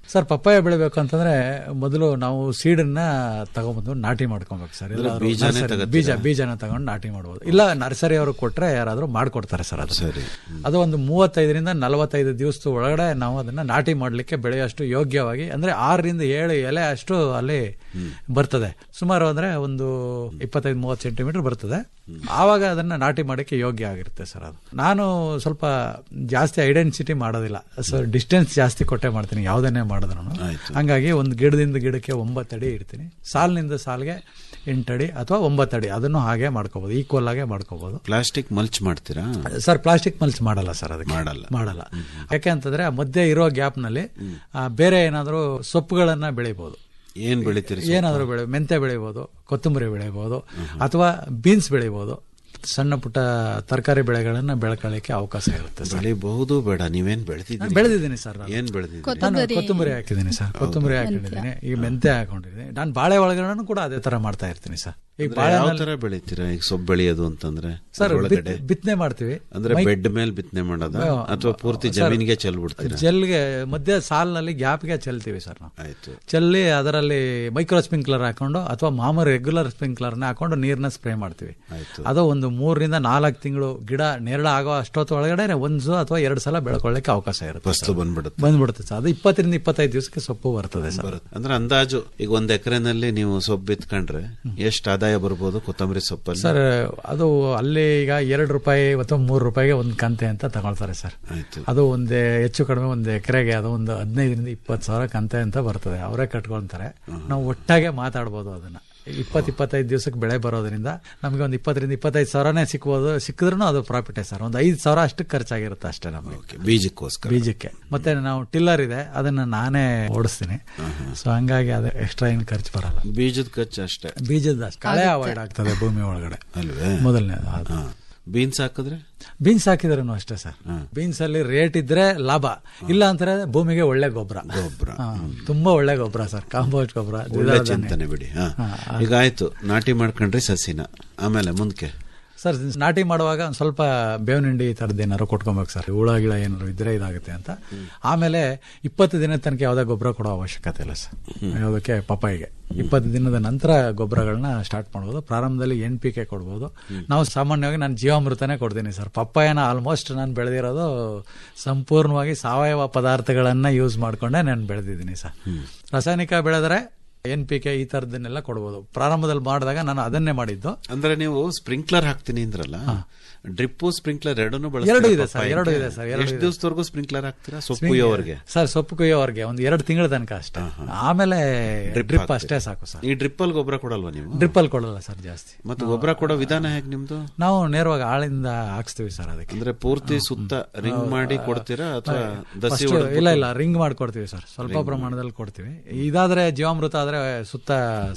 ಸರ್ ಪಪ್ಪಾಯ ಬೆಳಿಬೇಕು ಅಂತಂದ್ರೆ ಮೊದಲು ನಾವು ಸೀಡನ್ನ ತಗೊಂಬಂದು ನಾಟಿ ಮಾಡ್ಕೊಬೇಕು ಸರ್ ಎಲ್ಲಾದ್ರೂ ಬೀಜನೇ ನರ್ಸರಿ- ತಗೋತೀರಾ? ಬೀಜ ಬೀಜನ ತಗೊಂಡು ನಾಟಿ ಮಾಡ್ಬೋದು ಇಲ್ಲ ನರ್ಸರಿ ಅವರು ಕೊಟ್ರೆ ಯಾರಾದ್ರೂ ಮಾಡ್ಕೊಡ್ತಾರೆ ಸರ್ ಅದು ಸರಿ ಅದು ಒಂದು ಮೂವತ್ತೈದರಿಂದ ನಲವತ್ತೈದು ದಿವಸದ ಒಳಗಡೆ ನಾವು ಅದನ್ನ ನಾಟಿ ಮಾಡಲಿಕ್ಕೆ ಬೆಳೆಯೋಷ್ಟು ಯೋಗ್ಯವಾಗಿ ಅಂದ್ರೆ ಆರರಿಂದ ಏಳು ಎಲೆ ಅಷ್ಟು ಅಲ್ಲಿ ಬರ್ತದೆ ಸುಮಾರು ಅಂದ್ರೆ ಒಂದು ಇಪ್ಪತ್ತೈದು ಮೂವತ್ತು ಸೆಂಟಿಮೀಟರ್ ಬರ್ತದೆ ಆವಾಗ ಅದನ್ನ ನಾಟಿ ಮಾಡಕ್ಕೆ ಯೋಗ್ಯ ಆಗಿರುತ್ತೆ ಸರ್ ಅದು ನಾನು ಸ್ವಲ್ಪ ಜಾಸ್ತಿ ಐಡೆನ್ಸಿಟಿ ಮಾಡೋದಿಲ್ಲ ಸೊ ಡಿಸ್ಟೆನ್ಸ್ ಜಾಸ್ತಿ ಕೊಟ್ಟೆ ಮಾಡ್ತೀನಿ ಯಾವುದನ್ನೇ ಮಾಡಿದ್ರು ಆಯ್ತು. ಹಂಗಾಗಿ ಒಂದು ಗಿಡದಿಂದ ಗಿಡಕ್ಕೆ ಒಂಬತ್ತು ಅಡಿ ಇಡ್ತೀನಿ ಸಾಲಿನಿಂದ ಸಾಲಿಗೆ ಎಂಟಡಿ ಅಥವಾ ಒಂಬತ್ತು ಅಡಿ ಅದನ್ನು ಹಾಗೆ ಮಾಡ್ಕೋಬಹುದು ಈಕ್ವಲ್ ಆಗೇ ಮಾಡ್ಕೋಬಹುದು ಪ್ಲಾಸ್ಟಿಕ್ ಮಲ್ಚ್ ಮಾಡ್ತೀರಾ ಸರ್ ಪ್ಲಾಸ್ಟಿಕ್ ಮಲ್ಚ್ ಮಾಡಲ್ಲ ಸರ್ ಅದಕ್ಕೆ ಮಾಡಲ್ಲ. ಮಾಡಲ್ಲ ಯಾಕೆ ಅಂತಂದ್ರೆ ಆ ಮಧ್ಯೆ ಇರೋ ಗ್ಯಾಪ್ ನಲ್ಲಿ ಆ, ಬೇರೆ ಏನಾದರೂ ಸೊಪ್ಪುಗಳನ್ನ ಬೆಳಿಬಹುದು ಏನ್ ಬೆಳಿತೀರಿ ಏನಾದರೂ ಬೆಳೆ ಮೆಂತೆ ಬೆಳಿಬಹುದು ಕೊತ್ತಂಬರಿ ಬೆಳಿಬಹುದು ಅಥವಾ ಬೀನ್ಸ್ ಬೆಳಿಬಹುದು ಸಣ್ಣ ಪುಟ್ಟ ತರಕಾರಿ ಬೆಳೆಗಳನ್ನ ಬೆಳ್ಕೊಳ್ಳಿಕ್ಕೆ ಅವಕಾಶ ಇರುತ್ತೆ ಸರ್ ಬೆಳಿಬಹುದು ಬೇಡ ನೀವೇನ್ ಬೆಳೆದಿದ್ದೀರಿ ಬೆಳೆದಿದ್ದೀನಿ ಸರ್ ನಾನು. ಏನ್ ಬೆಳೆದಿದ್ದೀರಿ ನಾನು ಕೊತ್ತಂಬರಿ ಹಾಕಿದ್ದೀನಿ ಸರ್ ಕೊತ್ತಂಬರಿ ಹಾಕೊಂಡಿದ್ದೀನಿ ಈಗ ಮೆಂತೆ ಹಾಕೊಂಡಿದ್ದೀನಿ ನಾನು ಬಾಳೆ ಒಳಗಡೆ ಕೂಡ ಅದೇ ತರ ಮಾಡ್ತಾ ಇರ್ತೀನಿ ಸರ್ ಈಗ ಅಂದ್ರೆ ಬಾಳೆ ಯಾವ ತರ ಬೆಳಿತೀರಾ ಈಗ ಸೊಪ್ಪು ಬೆಳೆಯೋದು ಅಂತಂದ್ರೆ ಸರ್ ಅದ್ರೊಳಗಡೆ ಬಿತ್ತನೆ ಮಾಡ್ತೀವಿ ಅಂದ್ರೆ ಬೆಡ್ ಮೇಲೆ ಬಿತ್ತನೆ ಮಾಡೋದ ಅಥವಾ ಪೂರ್ತಿ ಜಮೀನಿಗೆ ಚೆಲ್ಬಿಡ್ತೀರಾ ಜೆಲ್ಗೆ ಮಧ್ಯ ಸಾಲಿನಲ್ಲಿ ಗ್ಯಾಪ್ಗೆ ಚೆಲ್ತೀವಿ ಸರ್ ನಾವು ಆಯ್ತು ಚೆಲ್ಲಿ ಅದರಲ್ಲಿ ಮೈಕ್ರೋ ಸ್ಪ್ರಿಂಕ್ಲರ್ ಹಾಕೊಂಡು ಅಥವಾ ಮಾಮೂಲು ರೆಗ್ಯುಲರ್ ಸ್ಪ್ರಿಂಕ್ಲರ್ನ ಹಾಕೊಂಡು ನೀರನ್ನ ಸ್ಪ್ರೇ ಮಾಡ್ತೀವಿ ಆಯ್ತು. ಅದು ಒಂದು ಮೂರರಿಂದ ನಾಲ್ಕು ತಿಂಗಳು ಗಿಡ ನೇರಳ ಆಗೋ ಅಷ್ಟೊತ್ತು ಒಳಗಡೆ ಒಂದು ಅಥವಾ ಎರಡು ಸಲ ಬೆಳ್ಕೊಳ್ಳಿಕ್ಕೆ ಅವಕಾಶ ಇರುತ್ತೆ ಫಸ್ಲು ಬಂದ್ಬಿಡುತ್ತೆ ಬಂದ್ಬಿಡುತ್ತೆ ಸರ್ ಅದು ಇಪ್ಪತ್ತರಿಂದ ಇಪ್ಪತ್ತೈದು ದಿವಸಕ್ಕೆ ಸೊಪ್ಪು ಬರ್ತದೆ ಸರ್ ಬರುತ್ತೆ. ಅಂದ್ರೆ ಅಂದಾಜು ಈಗ ಒಂದ್ ಎಕರೆನಲ್ಲಿ ನೀವು ಸೊಪ್ಪು ಬಿತ್ಕೊಂಡ್ರೆ ಎಷ್ಟು ಆದಾಯ ಬರ್ಬೋದು ಕೊತ್ತಂಬರಿ ಸೊಪ್ಪಲ್ಲಿ ಸರ್ ಅದು ಅಲ್ಲಿ ಈಗ ಎರಡು ರೂಪಾಯಿ ಅಥವಾ ಮೂರು ರೂಪಾಯಿಗೆ ಒಂದು ಕಂತೆ ಅಂತ ತಗೊಳ್ತಾರೆ ಸರ್ ಆಯ್ತು ಅದು ಒಂದು ಹೆಚ್ಚು ಕಡಿಮೆ ಒಂದು ಎಕರೆಗೆ ಅದು ಒಂದು ಹದಿನೈದರಿಂದ ಇಪ್ಪತ್ತು ಸಾವಿರ ಕಂತೆ ಅಂತ ಬರ್ತದೆ ಅವರೇ ಕಟ್ಕೊಳ್ತಾರೆ ನಾವು ಒಟ್ಟಾಗೆ ಮಾತಾಡ್ಬೋದು ಅದನ್ನ ಇಪ್ಪತ್ತು ಇಪ್ಪತ್ತೈದು ದಿವಸಕ್ಕೆ ಬೆಳೆ ಬರೋದ್ರಿಂದ ನಮಗೆ ಒಂದು ಇಪ್ಪತ್ತರಿಂದ ಇಪ್ಪತ್ತೈದು ಸಾವಿರನೇ ಸಿಕ್ಬೋದು ಸಿಕ್ಕಿದ್ರೂ ಅದು ಪ್ರಾಫಿಟೇ ಸರ್ ಒಂದು ಐದು ಸಾವಿರ ಅಷ್ಟಕ್ಕೆ ಖರ್ಚಾಗಿರುತ್ತೆ ಅಷ್ಟೇ ನಮಗೆ ಓಕೆ ಬೀಜಕ್ಕೋಸ್ಕರ ಬೀಜಕ್ಕೆ ಮತ್ತೆ ನಾವು ಟಿಲ್ಲರ್ ಇದೆ ಅದನ್ನ ನಾನೇ ಓಡಿಸ್ತೀನಿ ಸೊ ಹಂಗಾಗಿ ಅದು ಎಕ್ಸ್ಟ್ರಾ ಏನು ಖರ್ಚು ಬರಲ್ಲ ಬೀಜದ ಖರ್ಚು ಅಷ್ಟೇ ಬೀಜದ ಕಳೆ ಅವಾಯ್ಡ್ ಆಗ್ತದೆ ಭೂಮಿ ಒಳಗಡೆ ಅಲ್ವೇ ಮೊದಲನೇದು ಅದು ಬೀನ್ಸ್ ಹಾಕಿದ್ರೆ ಬೀನ್ಸ್ ಹಾಕಿದ್ರೂ ಅಷ್ಟೇ ಸರ್ ಬೀನ್ಸ್ ಅಲ್ಲಿ ರೇಟ್ ಇದ್ರೆ ಲಾಭ ಇಲ್ಲ ಅಂತಾರೆ ಭೂಮಿಗೆ ಒಳ್ಳೆ ಗೊಬ್ಬರ ಗೊಬ್ಬರ ಹಾ, ತುಂಬಾ ಒಳ್ಳೆ ಗೊಬ್ಬರ ಸರ್ ಕಾಂಪೋಸ್ಟ್ ಗೊಬ್ಬರ ಒಳ್ಳೆ ದ್ವಿದಳ ಧಾನ್ಯ. ಚಿಂತನೆ ಬಿಡಿ ಹಾ ಈಗ ಆಯ್ತು ನಾಟಿ ಮಾಡ್ಕೊಂಡ್ರಿ ಸಸಿನ ಆಮೇಲೆ ಮುಂದಕ್ಕೆ ಸರ್ ನಾಟಿ ಮಾಡುವಾಗ ಒಂದ್ ಸ್ವಲ್ಪ ಬೇವಿನ ಹಿಂಡಿ ಈ ಥರದ್ದು ಏನಾದ್ರು ಕೊಟ್ಕೊಬೇಕು ಸರ್ ಹುಳ ಗಿಳ ಏನಾದ್ರು ಇದ್ರೆ ಇದಾಗುತ್ತೆ ಅಂತ ಆಮೇಲೆ ಇಪ್ಪತ್ತು ದಿನದ ತನಕ ಯಾವುದೇ ಗೊಬ್ಬರ ಕೊಡೋ ಅವಶ್ಯಕತೆ ಇಲ್ಲ ಸರ್ ಯಾವುದಕ್ಕೆ ಪಪ್ಪಾಯಿಗೆ ಇಪ್ಪತ್ತು ದಿನದ ನಂತರ ಗೊಬ್ಬರಗಳನ್ನ ಸ್ಟಾರ್ಟ್ ಮಾಡ್ಬೋದು ಪ್ರಾರಂಭದಲ್ಲಿ ಎನ್ ಪಿ ಕೆ ಕೊಡ್ಬೋದು ನಾವು ಸಾಮಾನ್ಯವಾಗಿ ನಾನು ಜೀವಾಮೃತನೇ ಕೊಡ್ತೀನಿ ಸರ್ ಪಪ್ಪಾಯನ ಆಲ್ಮೋಸ್ಟ್ ನಾನು ಬೆಳೆದಿರೋದು ಸಂಪೂರ್ಣವಾಗಿ ಸಾವಯವ ಪದಾರ್ಥಗಳನ್ನ ಯೂಸ್ ಮಾಡ್ಕೊಂಡೆ ನಾನು ಬೆಳೆದಿದ್ದೀನಿ ಸರ್ ರಾಸಾಯನಿಕ ಬೆಳೆದ್ರೆ ಎನ್ ಪಿ ಕೆ ಈ ಥರದನ್ನೆಲ್ಲ ಕೊಡ್ಬೋದು ಪ್ರಾರಂಭದಲ್ಲಿ ಮಾಡಿದಾಗ ನಾನು ಅದನ್ನೇ ಮಾಡಿದ್ದು ಅಂದ್ರೆ ನೀವು ಸ್ಪ್ರಿಂಕ್ಲರ್ ಹಾಕ್ತೀನಿ ಅಂದ್ರಲ್ಲ ಡ್ರಿಪ್ಪು ಸ್ಪ್ರಿಂಕ್ಲರ್ ಎರಡನ್ನೂ ಎರಡು ಇದೆ ಸರ್, ಎರಡು ಇದೆ ಸರ್, ಎರಡು ಎಷ್ಟು ಇದೆ. ದಿವಸದವರೆಗೂ ಸ್ಪ್ರಿಂಕ್ಲರ್ ಹಾಕ್ತೀರಾ ಸೊಪ್ಪು ಕುಯ್ಯೋವರೆಗೆ ಸರ್ ಸೊಪ್ಪು ಕುಯ್ಯೋವರೆಗೆ ಒಂದು ಎರಡು ತಿಂಗಳ ತನಕ ಅಷ್ಟೇ ಆಮೇಲೆ ಡ್ರಿಪ್ ಅಷ್ಟೇ ಸಾಕು ಸರ್ ಈ ಡ್ರಿಪ್ ಅಲ್ಲಿ ಗೊಬ್ಬರ ಕೊಡಲ್ವಾ ನೀವು ಡ್ರಿಪ್ಪಲ್ಲಿ ಕೊಡಲ್ಲ ಸರ್ ಜಾಸ್ತಿ ಮತ್ತೆ ಗೊಬ್ಬರ ಕೊಡೋ ವಿಧಾನ ಹೇಗೆ ನಿಮ್ದು ನಾವು ನೇರವಾಗಿ ಆಳಿಂದ ಹಾಕ್ಸ್ತೀವಿ ಸರ್ ಅದಕ್ಕೆ ಅಂದ್ರೆ ಪೂರ್ತಿ ಸುತ್ತ ರಿಂಗ್ ಮಾಡಿ ಕೊಡ್ತೀರಾ ಅಥವಾ ದಸಿ First ಹೊಡೆದ್ಬಿಟ್ಟು- ಇಲ್ಲ ಇಲ್ಲ ರಿಂಗ್ ಮಾಡ್ಕೊಡ್ತೀವಿ ಸರ್ ಸ್ವಲ್ಪ ಪ್ರಮಾಣದಲ್ಲಿ ಕೊಡ್ತೀವಿ ಇದಾದ್ರೆ ಜೀವಾಮೃತ ಆದ್ರೆ ಸುತ್ತ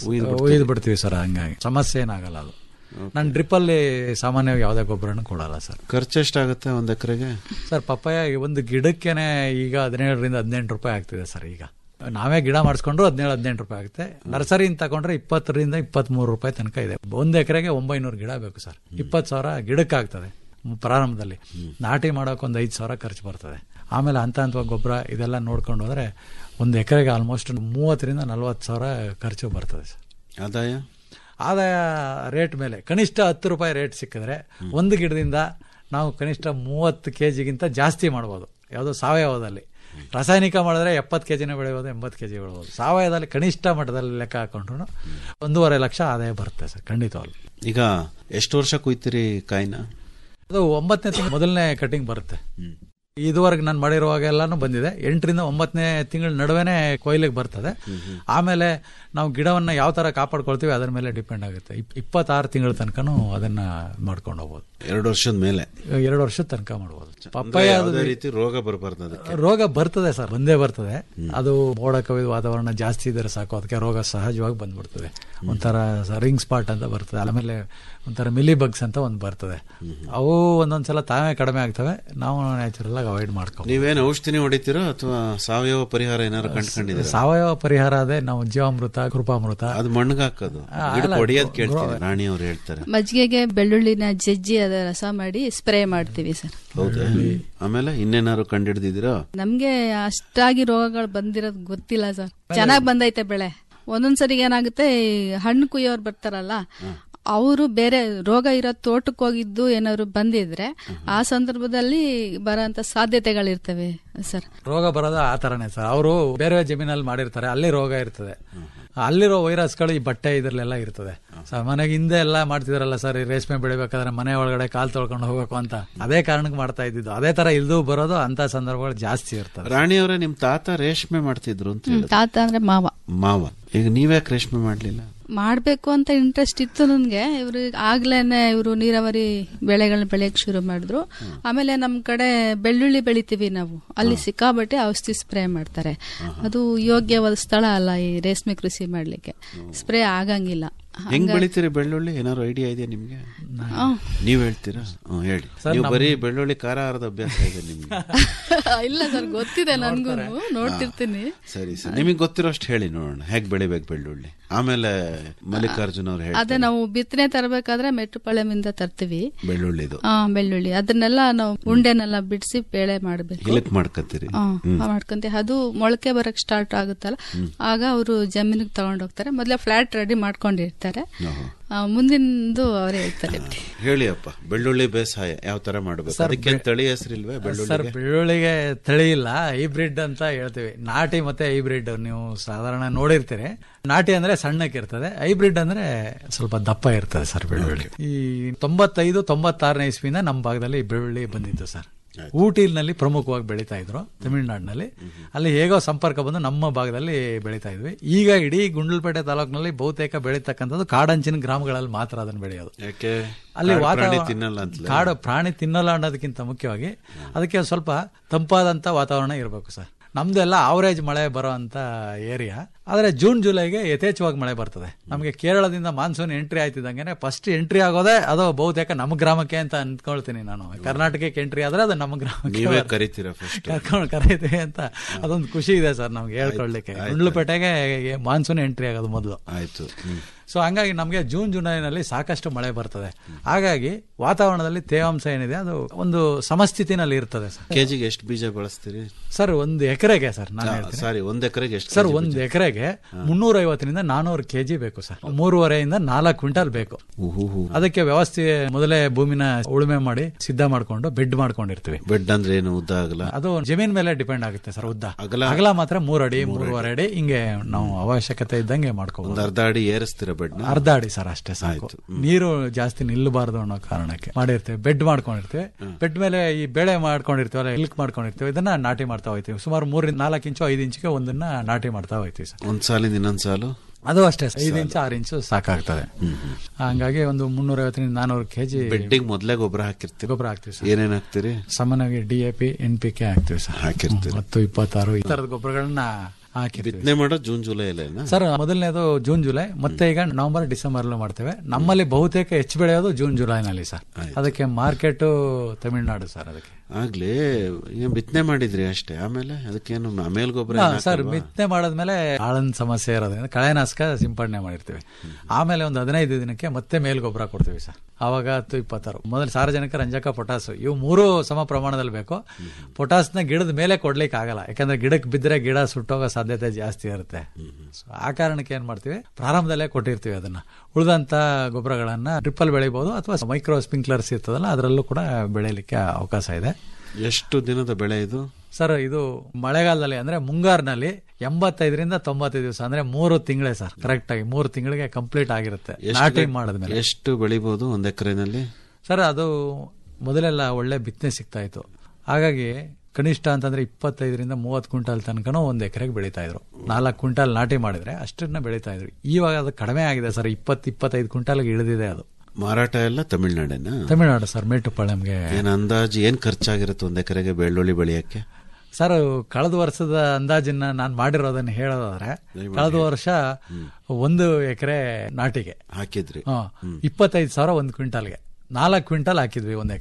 ಒಯ್ದು ಬಿಡ್ತೀವಿ ಸರ್ ಹಂಗಾಗಿ ಸಮಸ್ಯೆ ಏನಾಗಲ್ಲ ಅದು ನಾನು ಡ್ರಿಪ್ಪಲ್ಲಿ ಸಾಮಾನ್ಯವಾಗಿ ಯಾವುದೇ ಗೊಬ್ಬರನೂ ಕೊಡಲ್ಲ ಸರ್ ಖರ್ಚು ಎಷ್ಟಾಗುತ್ತೆ ಒಂದ್ ಎಕರೆಗೆ ಸರ್ ಪಪ್ಪಾಯ ಒಂದು ಗಿಡಕ್ಕೇನೆ ಈಗ ಹದಿನೇಳರಿಂದ ಹದಿನೆಂಟು ರೂಪಾಯಿ ಆಗ್ತಿದೆ ಸರ್ ಈಗ ನಾವೇ ಗಿಡ ಮಾಡಿಸ್ಕೊಂಡ್ರು ಹದಿನೇಳು ಹದಿನೆಂಟು ರೂಪಾಯಿ ಆಗುತ್ತೆ ನರ್ಸರಿಯಿಂದ ತಗೊಂಡ್ರೆ ಇಪ್ಪತ್ತರಿಂದ ಇಪ್ಪತ್ಮೂರು ರೂಪಾಯಿ ತನಕ ಇದೆ ಒಂದು ಎಕರೆಗೆ ಒಂಬೈನೂರು ಗಿಡ ಬೇಕು ಸರ್ ಇಪ್ಪತ್ತು ಸಾವಿರ ಗಿಡಕ್ಕೆ ಆಗ್ತದೆ ಪ್ರಾರಂಭದಲ್ಲಿ ನಾಟಿ ಮಾಡೋಕೆ ಒಂದು ಐದು ಸಾವಿರ ಖರ್ಚು ಬರ್ತದೆ ಆಮೇಲೆ ಹಂತ ಹಂತವಾಗಿ ಗೊಬ್ಬರ ಇದೆಲ್ಲ ನೋಡ್ಕೊಂಡು ಹೋದ್ರೆ ಒಂದು ಎಕರೆಗೆ ಆಲ್ಮೋಸ್ಟ್ ಮೂವತ್ತರಿಂದ ನಲ್ವತ್ತು ಸಾವಿರ ಖರ್ಚು ಬರ್ತದೆ ಸರ್ ಆದಾಯ ಆದಾಯ ರೇಟ್ ಮೇಲೆ ಕನಿಷ್ಠ ಹತ್ತು ರೂಪಾಯಿ ರೇಟ್ ಸಿಕ್ಕಿದ್ರೆ ಒಂದು ಗಿಡದಿಂದ ನಾವು ಕನಿಷ್ಠ ಮೂವತ್ತು ಕೆ ಜಿಗಿಂತ ಜಾಸ್ತಿ ಮಾಡ್ಬೋದು ಯಾವುದೋ ಸಾವಯವದಲ್ಲಿ ರಾಸಾಯನಿಕ ಮಾಡಿದ್ರೆ ಎಪ್ಪತ್ತು ಕೆ ಜಿನೇ ಬೆಳೆಯೋದು ಎಂಬತ್ತು ಕೆ ಜಿ ಬೆಳೆಬೋದು ಸಾವಯವದಲ್ಲಿ ಕನಿಷ್ಠ ಮಟ್ಟದಲ್ಲಿ ಲೆಕ್ಕ ಹಾಕೊಂಡ್ರು ಒಂದೂವರೆ ಲಕ್ಷ ಆದಾಯ ಬರುತ್ತೆ ಸರ್ ಖಂಡಿತವಾಗ್ಲು ಈಗ ಎಷ್ಟು ವರ್ಷ ಕುಯ್ತೀರಿ ಕಾಯಿನ ಅದು ಒಂಬತ್ತನೇ ತಿಂಗಳು ಮೊದಲನೇ ಕಟಿಂಗ್ ಬರುತ್ತೆ ಇದುವರೆಗೆ ನಾನು ಮಾಡಿರುವಾಗ ಎಲ್ಲಾನು ಬಂದಿದೆ ಎಂಟರಿಂದ ಒಂಬತ್ತನೇ ತಿಂಗಳ ನಡುವೆನೆ ಕೊಯ್ಲಿಗೆ ಬರ್ತದೆ ಆಮೇಲೆ ನಾವು ಗಿಡವನ್ನ ಯಾವ ತರ ಕಾಪಾಡ್ಕೊಳ್ತೀವಿ ಅದರ ಮೇಲೆ ಡಿಪೆಂಡ್ ಆಗುತ್ತೆ ಇಪ್- ಇಪ್ಪತ್ತಾರು ತಿಂಗಳ ತನಕನೂ ಅದನ್ನ ಮಾಡ್ಕೊಂಡು ಹೋಗ್ಬೋದು ಎರಡು ವರ್ಷದ ಮೇಲೆ ಎರಡು ವರ್ಷದ ತನಕ ಮಾಡ್ಬೋದು ಅಂದ್ರೆ ಪಪ್ಪಾಯ ಅದು ಯಾವುದೇ ರೀತಿ ರೋಗ ಬರಬಾರ್ದು ಅದಕ್ಕೆ ರೋಗ ಬರ್ತದೆ ಸರ್ ಬಂದೇ ಬರ್ತದೆ ಅದು ಮೋಡ ಕವಿದ ವಾತಾವರಣ ಜಾಸ್ತಿ ಇದ್ರೆ ಸಾಕು ಅದಕ್ಕೆ ರೋಗ ಸಹಜವಾಗಿ ಬಂದ್ಬಿಡ್ತದೆ ಒಂಥರ ರಿಂಗ್ ಸ್ಪಾಟ್ ಅಂತ ಬರ್ತದೆ ಆಮೇಲೆ ಒಂಥರ ಮಿಲಿ ಬಗ್ಸ್ ಅಂತ ಒಂದು ಬರ್ತದೆ ಅವು ಒಂದೊಂದ್ಸಲ ತಾವೇ ಕಡಿಮೆ ಆಗ್ತವೆ ನಾವು ನ್ಯಾಚುರಲ್ ಆಗಿ ಅವಾಯ್ಡ್ ಮಾಡ್ಕೊ ನೀವೇನು ಔಷಧಿನಿ ಹೊಡಿತೀರೋ ಅಥವಾ ಸಾವಯವ ಪರಿಹಾರ ಏನಾದ್ರು ಕಂಡ್ಕೊಂಡಿದ್ದೀರಾ ಸಾವಯವ ಪರಿಹಾರ ಅದೇ ನಾವು ಜೀವಾಮೃತ ಕೃಪಾಮೃತ ಅದು ಮಣ್ಣಗೆ ಹಾಕೋದು ಆ, ಗಿಡಕ್ಕೆ ಅಲ್ಲ, ಹೊಡಿಯೋದ್ ಗ್ರೋ- ಕೇಳ್ತೀನಿ ರಾಣಿ ಅವ್ರು ಹೇಳ್ತಾರೆ ಮಜ್ಜಿಗೆಗೆ ಬೆಳ್ಳುಳ್ಳಿನ ಜಜ್ಜಿ ಅದ ರಸ ಮಾಡಿ ಸ್ಪ್ರೇ ಮಾಡ್ತೀವಿ ಸರ್ ಹೌದಾ ಆಮೇಲೆ ಇನ್ನೇನಾದ್ರು ಕಂಡಿಡ್ದಿದ್ದೀರಾ ನಮ್ಗೆ ಅಷ್ಟಾಗಿ ರೋಗಗಳು ಬಂದಿರೋದು ಗೊತ್ತಿಲ್ಲ ಸರ್ ಚೆನ್ನಾಗ್ ಬಂದೈತೆ ಬೆಳೆ ಒಂದೊಂದ್ಸರಿ ಏನಾಗುತ್ತೆ ಈ ಹಣ್ಣು ಕುಯ್ಯೋರು ಬರ್ತಾರಲ್ಲ ಅವರು ಬೇರೆ ರೋಗ ಇರೋ ತೋಟಕ್ಕೆ ಹೋಗಿದ್ದು ಏನಾದ್ರು ಬಂದಿದ್ರೆ ಆ ಸಂದರ್ಭದಲ್ಲಿ ಬರೋಂತ ಸಾಧ್ಯತೆಗಳಿರ್ತವೆ ಸರ್ ರೋಗ ಬರೋದು ಆ ತರನೇ ಸರ್ ಅವರು ಬೇರೆ ಜಮೀನಲ್ಲಿ ಮಾಡಿರ್ತಾರೆ ಅಲ್ಲಿ ರೋಗ ಇರ್ತದೆ ಅಲ್ಲಿರೋ ವೈರಸ್ಗಳು ಈ ಬಟ್ಟೆ ಇದ್ರಲ್ಲೆಲ್ಲ ಇರ್ತದೆ ಸರ್ ಮನೆಗೆ ಹಿಂದೆ ಎಲ್ಲ ಮಾಡ್ತಿದಾರಲ್ಲ ಸರ್ ಈ ರೇಷ್ಮೆ ಬೆಳಿಬೇಕಾದ್ರೆ ಮನೆ ಒಳಗಡೆ ಕಾಲ್ ತೊಳ್ಕೊಂಡು ಹೋಗ್ಬೇಕು ಅಂತ ಅದೇ ಕಾರಣಕ್ಕೆ ಮಾಡ್ತಾ ಇದ್ದಿದ್ದು ಅದೇ ತರ ಇಲ್ದು ಬರೋದು ಅಂತ ಸಂದರ್ಭಗಳು ಜಾಸ್ತಿ ಇರ್ತದೆ ರಾಣಿ ಅವರೇ ನಿಮ್ ತಾತ ರೇಷ್ಮೆ ಮಾಡ್ತಿದ್ರು ಅಂತ ಹ್ಮ್, ಹೇಳಿದ್ರು ತಾತ ಅಂದ್ರೆ ಮಾವ ಮಾವ ಈಗ ನೀವ್ಯಾಕೆ ರೇಷ್ಮೆ ಮಾಡ್ಲಿಲ್ಲ ಮಾಡ್ಬೇಕು ಅಂತ ಇಂಟ್ರೆಸ್ಟ್ ಇತ್ತು ನನ್ಗೆ ಇವ್ರು ಆಗ್ಲೇನೆ ಇವರು ನೀರಾವರಿ ಬೆಳೆಗಳನ್ನ ಬೆಳೆಯಕ್ ಶುರು ಮಾಡಿದ್ರು ಆಮೇಲೆ ನಮ್ ಕಡೆ ಬೆಳ್ಳುಳ್ಳಿ ಬೆಳಿತೀವಿ ನಾವು ಅಲ್ಲಿ ಸಿಕ್ಕಾಬಟ್ಟೆ ಔಷಧಿ ಸ್ಪ್ರೇ ಮಾಡ್ತಾರೆ ಅದು ಯೋಗ್ಯವಾದ ಸ್ಥಳ ಅಲ್ಲ ಈ ರೇಷ್ಮೆ ಕೃಷಿ ಮಾಡ್ಲಿಕ್ಕೆ ಸ್ಪ್ರೇ ಆಗಂಗಿಲ್ಲ ಹೆಂಗ್ ಬೆಳಿತೀರಿ ಬೆಳ್ಳುಳ್ಳಿ ಏನಾದ್ರು ಐಡಿಯಾ ಇದೆಯಾ ನಿಮ್ಗೆ ನೀವ್ ಹೇಳ್ತೀರಾ ಹ್ಮ್, ಹೇಳಿ ನೀವು ಬರೀ ಬೆಳ್ಳುಳ್ಳಿ ಖಾರ ಆರದ ಅಭ್ಯಾಸ ಇದೆ ನಿಮ್ಗೆ ಇಲ್ಲ ಸರ್ ಗೊತ್ತಿದೆ ನನ್ಗೂ ನೋಡ್ತಿರ್ತೀನಿ ಸರಿ ಸರಿ ನಿಮಗೆ ಗೊತ್ತಿರೋಷ್ಟು ಹೇಳಿ ನೋಡೋಣ ಹೇಗ್ ಬೆಳಿಬೇಕು ಬೆಳ್ಳುಳ್ಳಿ ಆಮೇಲೆ ಮಲ್ಲಿಕಾರ್ಜುನ್ ಅವ್ರು ಹೇಳಿ ಅದೇ ನಾವು ಬಿತ್ತನೆ ತರಬೇಕಾದ್ರೆ ಮೆಟ್ಟುಪಾಳ್ಯಮಿಂದ ತರ್ತೀವಿ ಬೆಳ್ಳುಳ್ಳಿದು ಆ ಬೆಳ್ಳುಳ್ಳಿ ಅದನ್ನೆಲ್ಲ ನಾವು ಉಂಡೆನೆಲ್ಲ ಬಿಡಿಸಿ ಬೇಳೆ ಮಾಡಬೇಕು ಹಿಲಕ್ ಮಾಡ್ಕತ್ತೀರಿ ಆ, ಮಾಡ್ಕೊಂತೀವಿ ಅದು ಮೊಳಕೆ ಬರಕ್ ಸ್ಟಾರ್ಟ್ ಆಗುತ್ತಲ್ಲ ಆಗ ಅವರು ಜಮೀನಿಗೆ ತಗೊಂಡೋಗ್ತಾರೆ ಮೊದಲೇ ಫ್ಲಾಟ್ ರೆಡಿ ಮಾಡ್ಕೊಂಡಿರ್ತಾರೆ ಆ, ಮುಂದಿಂದು ಅವರೇ ಹೇಳ್ತಾರೆ ಬಿಡಿ ಹೇಳಿ ಅಪ್ಪ ಬೆಳ್ಳುಳ್ಳಿ ಬೇಸಾಯ ಯಾವ ತರ ಮಾಡ್ಬೇಕು ಅದಕ್ಕೆ ತಳಿ ಹೆಸರಿಲ್ವೇ ಸರ್ ಬೆಳ್ಳುಳ್ಳಿ ಬೆಳ್ಳುಳ್ಳಿಗೆ ತಳಿ ಇಲ್ಲ ಹೈಬ್ರಿಡ್ ಅಂತ ಹೇಳ್ತೀವಿ ನಾಟಿ ಮತ್ತೆ ಹೈಬ್ರಿಡ್ ನೀವು ಸಾಧಾರಣ ನೋಡಿರ್ತೀರಿ ನಾಟಿ ಅಂದ್ರೆ ಸಣ್ಣಕ್ಕೆ ಇರ್ತದೆ ಹೈಬ್ರಿಡ್ ಅಂದ್ರೆ ಸ್ವಲ್ಪ ದಪ್ಪ ಇರ್ತದೆ ಸರ್ ಬೆಳ್ಳುಳ್ಳಿ ಈ ತೊಂಬತ್ತೈದು ತೊಂಬತ್ತಾರನೇ ಇಸ್ವಿಯಿಂದ ನಮ್ಮ ಭಾಗದಲ್ಲಿ ಈ ಬೆಳ್ಳುಳ್ಳಿ ಬಂದಿದ್ದು ಸರ್ ಊಟಿನಲ್ಲಿ ಪ್ರಮುಖವಾಗಿ ಬೆಳೀತಾ ಇದ್ರು ತಮಿಳುನಾಡಿನಲ್ಲಿ ಅಲ್ಲಿ ಹೇಗೋ ಸಂಪರ್ಕ ಬಂದು ನಮ್ಮ ಭಾಗದಲ್ಲಿ ಬೆಳೀತಾ ಇದ್ವಿ ಈಗ ಇಡೀ ಗುಂಡ್ಲುಪೇಟೆ ತಾಲೂಕಿನಲ್ಲಿ ಬಹುತೇಕ ಬೆಳೀತಕ್ಕಂಥದ್ದು ಕಾಡಂಚಿನ ಗ್ರಾಮಗಳಲ್ಲಿ ಮಾತ್ರ ಅದನ್ನು ಬೆಳೆಯೋದು ಯಾಕೆ ಅಲ್ಲಿ ಕಾಡು ಪ್ರಾಣಿ ವಾತಾವರಣ ತಿನ್ನಲ್ಲ ಅಂತಲೇ? ಕಾಡು ಪ್ರಾಣಿ ತಿನ್ನಲ್ಲ ಅನ್ನೋದಕ್ಕಿಂತ ಮುಖ್ಯವಾಗಿ ಅದಕ್ಕೆ ಒಂದ್ ಸ್ವಲ್ಪ ತಂಪಾದಂತ ವಾತಾವರಣ ಇರಬೇಕು ಸರ್ ನಮ್ದೆಲ್ಲ ಆವರೇಜ್ ಮಳೆ ಬರೋ ಅಂತ ಏರಿಯಾ ಆದ್ರೆ ಜೂನ್ ಜುಲೈಗೆ ಯಥೇಚ್ಛವಾಗಿ ಮಳೆ ಬರ್ತದೆ ನಮಗೆ ಕೇರಳದಿಂದ ಮಾನ್ಸೂನ್ ಎಂಟ್ರಿ ಆಯ್ತಿದ್ದಂಗೆ ಫಸ್ಟ್ ಎಂಟ್ರಿ ಆಗೋದೇ ಅದು ಬಹುತೇಕ ನಮ್ಮ ಗ್ರಾಮಕ್ಕೆ ಅಂತ ಅನ್ಕೊಳ್ತೀನಿ ನಾನು ಕರ್ನಾಟಕಕ್ಕೆ ಎಂಟ್ರಿ ಆದ್ರೆ ಅದು ನಮ್ಮ ಗ್ರಾಮಕ್ಕೆ ನೀವೇ ಬರುತ್ತೆ. ಕರಿತೀರಾ ಫಸ್ಟ್ ಕರ್ಕೊಂಡು ಕರೀತೀವಿ ಅಂತ ಅದೊಂದು ಖುಷಿ ಇದೆ ಸರ್ ನಮ್ಗೆ ಹೇಳ್ಕೊಳ್ಳಿಕ್ಕೆ ಗುಂಡ್ಲುಪೇಟೆಗೆ ಮಾನ್ಸೂನ್ ಎಂಟ್ರಿ ಆಗೋದು ಮೊದಲು ಆಯ್ತು ಹ್ಮ್. ಸೊ ಹಂಗಾಗಿ ನಮಗೆ ಜೂನ್ ಜುಲೈನಲ್ಲಿ ಸಾಕಷ್ಟು ಮಳೆ ಬರ್ತದೆ ಹಾಗಾಗಿ ವಾತಾವರಣದಲ್ಲಿ ತೇವಾಂಶ ಏನಿದೆ ಅದು ಒಂದು ಸಮಸ್ಥಿತಿನಲ್ಲಿ ಇರ್ತದೆ ಸರ್ ಕೆಜಿಗೆ ಎಷ್ಟು ಬೀಜ ಬಳಸ್ತೀರಿ ಸರ್ ಒಂದು ಎಕರೆಗೆ ಸರ್ ನಾನು ಹೇಳ್ತೀನಿ ಸಾರಿ ಒಂದ್ ಎಕರೆಗೆ ಎಷ್ಟು ಸರ್ kg ಒಂದು ಬೀಜ? ಎಕರೆಗೆ ಮುನ್ನೂರ ಐವತ್ತರಿಂದ ನಾನೂರು ಕೆಜಿ ಬೇಕು ಸರ್ ಮೂರುವರೆಯಿಂದ ನಾಲ್ಕು ಕ್ವಿಂಟಲ್ ಬೇಕು ಊಹು. ಅದಕ್ಕೆ ವ್ಯವಸ್ಥೆ ಮೊದಲೇ ಭೂಮಿನ ಉಳುಮೆ ಮಾಡಿ ಸಿದ್ಧ ಮಾಡ್ಕೊಂಡು ಬೆಡ್ ಮಾಡ್ಕೊಂಡಿರ್ತೀವಿ ಬೆಡ್ ಅಂದ್ರೆ ಏನು ಉದ್ದ ಆಗಲ್ಲ ಅದು ಜಮೀನ್ ಮೇಲೆ ಡಿಪೆಂಡ್ ಆಗುತ್ತೆ ಸರ್ ಉದ್ದ ಅಗಲ? ಅಗಲ ಮಾತ್ರ ಮೂರ್ ಅಡಿ ಮೂರುವರೆ ಅಡಿ ಹಿಂಗೆ ನಾವು ಅವಶ್ಯಕತೆ ಇದ್ದಂಗೆ ಒಂದ್ ಮಾಡ್ಕೋಬಹುದು ಅರ್ಧ ಅಡಿ ಏರಿಸ್ತೀರ ಬೆಡ್ ಅರ್ಧ ಅಡಿ ಸರ್ ಅಷ್ಟೇ ಸಾಕು ನೀರು ಜಾಸ್ತಿ ನಿಲ್ಲಬಾರ್ದು ಅನ್ನೋ ಕಾರಣಕ್ಕೆ ಮಾಡಿರ್ತೀವಿ ಬೆಡ್ ಮಾಡ್ಕೊಂಡಿರ್ತೀವಿ ಬೆಡ್ ಮೇಲೆ ಈ ಬೆಳೆ ಮಾಡ್ಕೊಂಡಿರ್ತೀವಲ್ಲ ಇಲ್ಕ್ ಮಾಡ್ಕೊಂಡಿರ್ತೀವಿ ಇದನ್ನ ನಾಟಿ ಮಾಡ್ತಾ ಹೋಗ್ತೀವಿ ಸುಮಾರು ಮೂರಿಂದ ನಾಲ್ಕು ಇಂಚು ಐದು ಇಂಚಿಗೆ ಒಂದನ್ನ ನಾಟಿ ಮಾಡ್ತಾ ಹೋಗ್ತೀವಿ ಸರ್ ಒಂದ್ ಸಾಲಿಂದ ಇನ್ನೊಂದ್ ಸಾಲು ಅದು ಅಷ್ಟೇ ಸರ್. ಐದು ಇಂಚು ಆರು ಇಂಚು ಸಾಕಾಗ್ತದೆ ಹಂಗಾಗಿ ಒಂದು ಮುನ್ನೂರ ಐವತ್ತರಿಂದ ನಾನೂರು ಕೆಜಿ ಬೆಡ್ಡಿಗೆ ಮೊದ್ಲೇ ಗೊಬ್ಬರ ಹಾಕಿರ್ತೀರಿ ಗೊಬ್ಬರ ಹಾಕ್ತಿವಿ ಸರ್ ಏನೇನ್ ಹಾಕ್ತಿರಿ ಸಾಮಾನ್ಯವಾಗಿ D A P N P K ಹಾಕ್ತಿವಿ ಸರ್ ಹಾಕಿರ್ತೀರಿ ಮತ್ತು ಇಪ್ಪತ್ತಾರು ಈ ತರದ ಗೊಬ್ಬರಗಳನ್ನ ಹಾಕಿರ್ತೀವಿ ಬಿತ್ತನೆ ಮಾಡೋದು ಜೂನ್ ಜುಲೈ ಅಲ್ಲೇನಾ ಸರ್ ಮೊದಲನೇದು ಜೂನ್ ಜುಲೈ ಮತ್ತೆ ಈಗ ನವೆಂಬರ್ ಡಿಸೆಂಬರ್ ಮಾಡ್ತೇವೆ ನಮ್ಮಲ್ಲಿ ಬಹುತೇಕ ಹೆಚ್ಚು ಬೆಳೆಯೋದು ಜೂನ್ ಜುಲೈನಲ್ಲಿ ಸರ್ ಅದಕ್ಕೆ ಮಾರ್ಕೆಟ್ ತಮಿಳುನಾಡು ಸರ್ ಅದಕ್ಕೆ ಆಗ್ಲಿ ಏನ್ ಬಿತ್ತನೆ ಮಾಡಿದ್ರಿ ಅಷ್ಟೇ ಆಮೇಲೆ ಅದಕ್ಕೇನು ಆಮೇಲೆ ಗೊಬ್ಬರ ಹಾ, ಏನ್ ಸರ್ ಹಾಕಲ್ವಾ? ಬಿತ್ತನೆ ಮಾಡಾದ್ಮೇಲೆ ಆಳನ್ ಸಮಸ್ಯೆ ಇರೋದ್ರಿಂದ ಕಳೆನಾಶಕ ಸಿಂಪಡಣೆ ಮಾಡಿರ್ತೀವಿ ಆಮೇಲೆ ಒಂದು ಹದಿನೈದು ದಿನಕ್ಕೆ ಮತ್ತೆ ಮೇಲ್ ಗೊಬ್ಬರ ಕೊಡ್ತೀವಿ ಸರ್ ಅವಾಗ ಹತ್ತು ಇಪ್ಪತ್ತಾರು ಮೊದಲು ಸಾರಜನಕ ರಂಜಕ ಪೊಟಾಸು ಇವು ಮೂರು ಸಮ ಪ್ರಮಾಣದಲ್ಲಿ ಬೇಕು ಪೊಟಾಸ್ನ ಗಿಡದ ಮೇಲೆ ಕೊಡ್ಲಿಕ್ಕೆ ಆಗಲ್ಲ ಯಾಕಂದ್ರೆ ಗಿಡಕ್ಕೆ ಬಿದ್ದರೆ ಗಿಡ ಸುಟ್ಟೋಗೋ ಸಾಧ್ಯತೆ ಜಾಸ್ತಿ ಇರುತ್ತೆ ಸೊ ಆ ಕಾರಣಕ್ಕೆ ಏನ್ ಮಾಡ್ತೀವಿ ಪ್ರಾರಂಭದಲ್ಲೇ ಕೊಟ್ಟಿರ್ತೀವಿ ಅದನ್ನ ಉಳಿದಂತ ಗೊಬ್ಬರಗಳನ್ನ ಡ್ರಿಪ್ಪಲ್ ಬೆಳಿಬಹುದು ಅಥವಾ ಮೈಕ್ರೋ ಸ್ಪ್ರಿಂಕ್ಲರ್ಸ್ ಇರ್ತದಲ್ಲ ಅದರಲ್ಲೂ ಕೂಡ ಬೆಳೆಯಲಿಕ್ಕೆ ಅವಕಾಶ ಇದೆ ಎಷ್ಟು ದಿನದ ಬೆಳೆ ಇದು ಸರ್ ಇದು ಮಳೆಗಾಲದಲ್ಲಿ ಅಂದ್ರೆ ಮುಂಗಾರಿನಲ್ಲಿ ಎಂಬತ್ತೈದರಿಂದ ತೊಂಬತ್ತೈದು ದಿವಸ ಅಂದ್ರೆ ಮೂರು ತಿಂಗಳೇ ಸರ್ ಕರೆಕ್ಟ್ ಆಗಿ ಮೂರು ತಿಂಗಳಿಗೆ ಕಂಪ್ಲೀಟ್ ಆಗಿರುತ್ತೆ ಎಷ್ಟು ನಾಟಿ ಗಂ- ಮಾಡಿದ್ಮೇಲೆ ಎಷ್ಟು ಬೆಳಿಬಹುದು ಒಂದ್ ಎಕರೆನಲ್ಲಿ ಸರ್ ಅದು ಮೊದಲೆಲ್ಲ ಒಳ್ಳೆ ಬಿತ್ತನೆ ಸಿಗ್ತಾ ಇತ್ತು ಹಾಗಾಗಿ ಕನಿಷ್ಠ ಅಂತಂದ್ರೆ ಇಪ್ಪತ್ತೈದರಿಂದ ಮೂವತ್ತು ಕ್ವಿಂಟಲ್ ತನಕನೂ ಒಂದು ಎಕರೆಗೆ ಬೆಳೀತಾ ಇದ್ರು ನಾಲ್ಕು ಕ್ವಿಂಟಲ್ ನಾಟಿ ಮಾಡಿದ್ರೆ ಅಷ್ಟನ್ನ ಬೆಳೀತಾ ಇದ್ರು ಇವಾಗ ಅದು ಕಡಿಮೆ ಆಗಿದೆ ಸರ್ ಇಪ್ಪತ್ತು ಇಪ್ಪತ್ತೈದು ಕ್ವಿಂಟಲ್ಗೆ ಇಳಿದಿದೆ ಅದು ಮಾರಾಟ ಎಲ್ಲ ತಮಿಳ್ನಾಡೇನಾ ತಮಿಳುನಾಡು ಸರ್ ಮೇಟುಪಾಳ್ಯಂಗೆ ಏನ್ ಅಂದಾಜು ಏನ್ ಖರ್ಚಾಗಿರುತ್ತೆ ಒಂದ್ ಎಕರೆಗೆ ಬೆಳ್ಳುಳ್ಳಿ ಬೆಳೆಯಕ್ಕೆ ಸರ್ ಕಳೆದ ವರ್ಷದ ಅಂದಾಜನ್ನ ನಾನು ಮಾಡಿರೋದನ್ನ ಹೇಳೋದಾದ್ರೆ ಕಳೆದ ವರ್ಷ ಒಂದು ಎಕರೆ ನಾಟಿಗೆ ಹಾಕಿದ್ರಿ ಹಾ, ಇಪ್ಪತ್ತೈದು ಸಾವಿರ ಒಂದು ಕ್ವಿಂಟಲ್ಗೆ ನಾಲ್ಕು ಕ್ವಿಂಟಲ್ ಹಾಕಿದ್ವಿ ಒಂದ್ ಎಕರೆಗೆ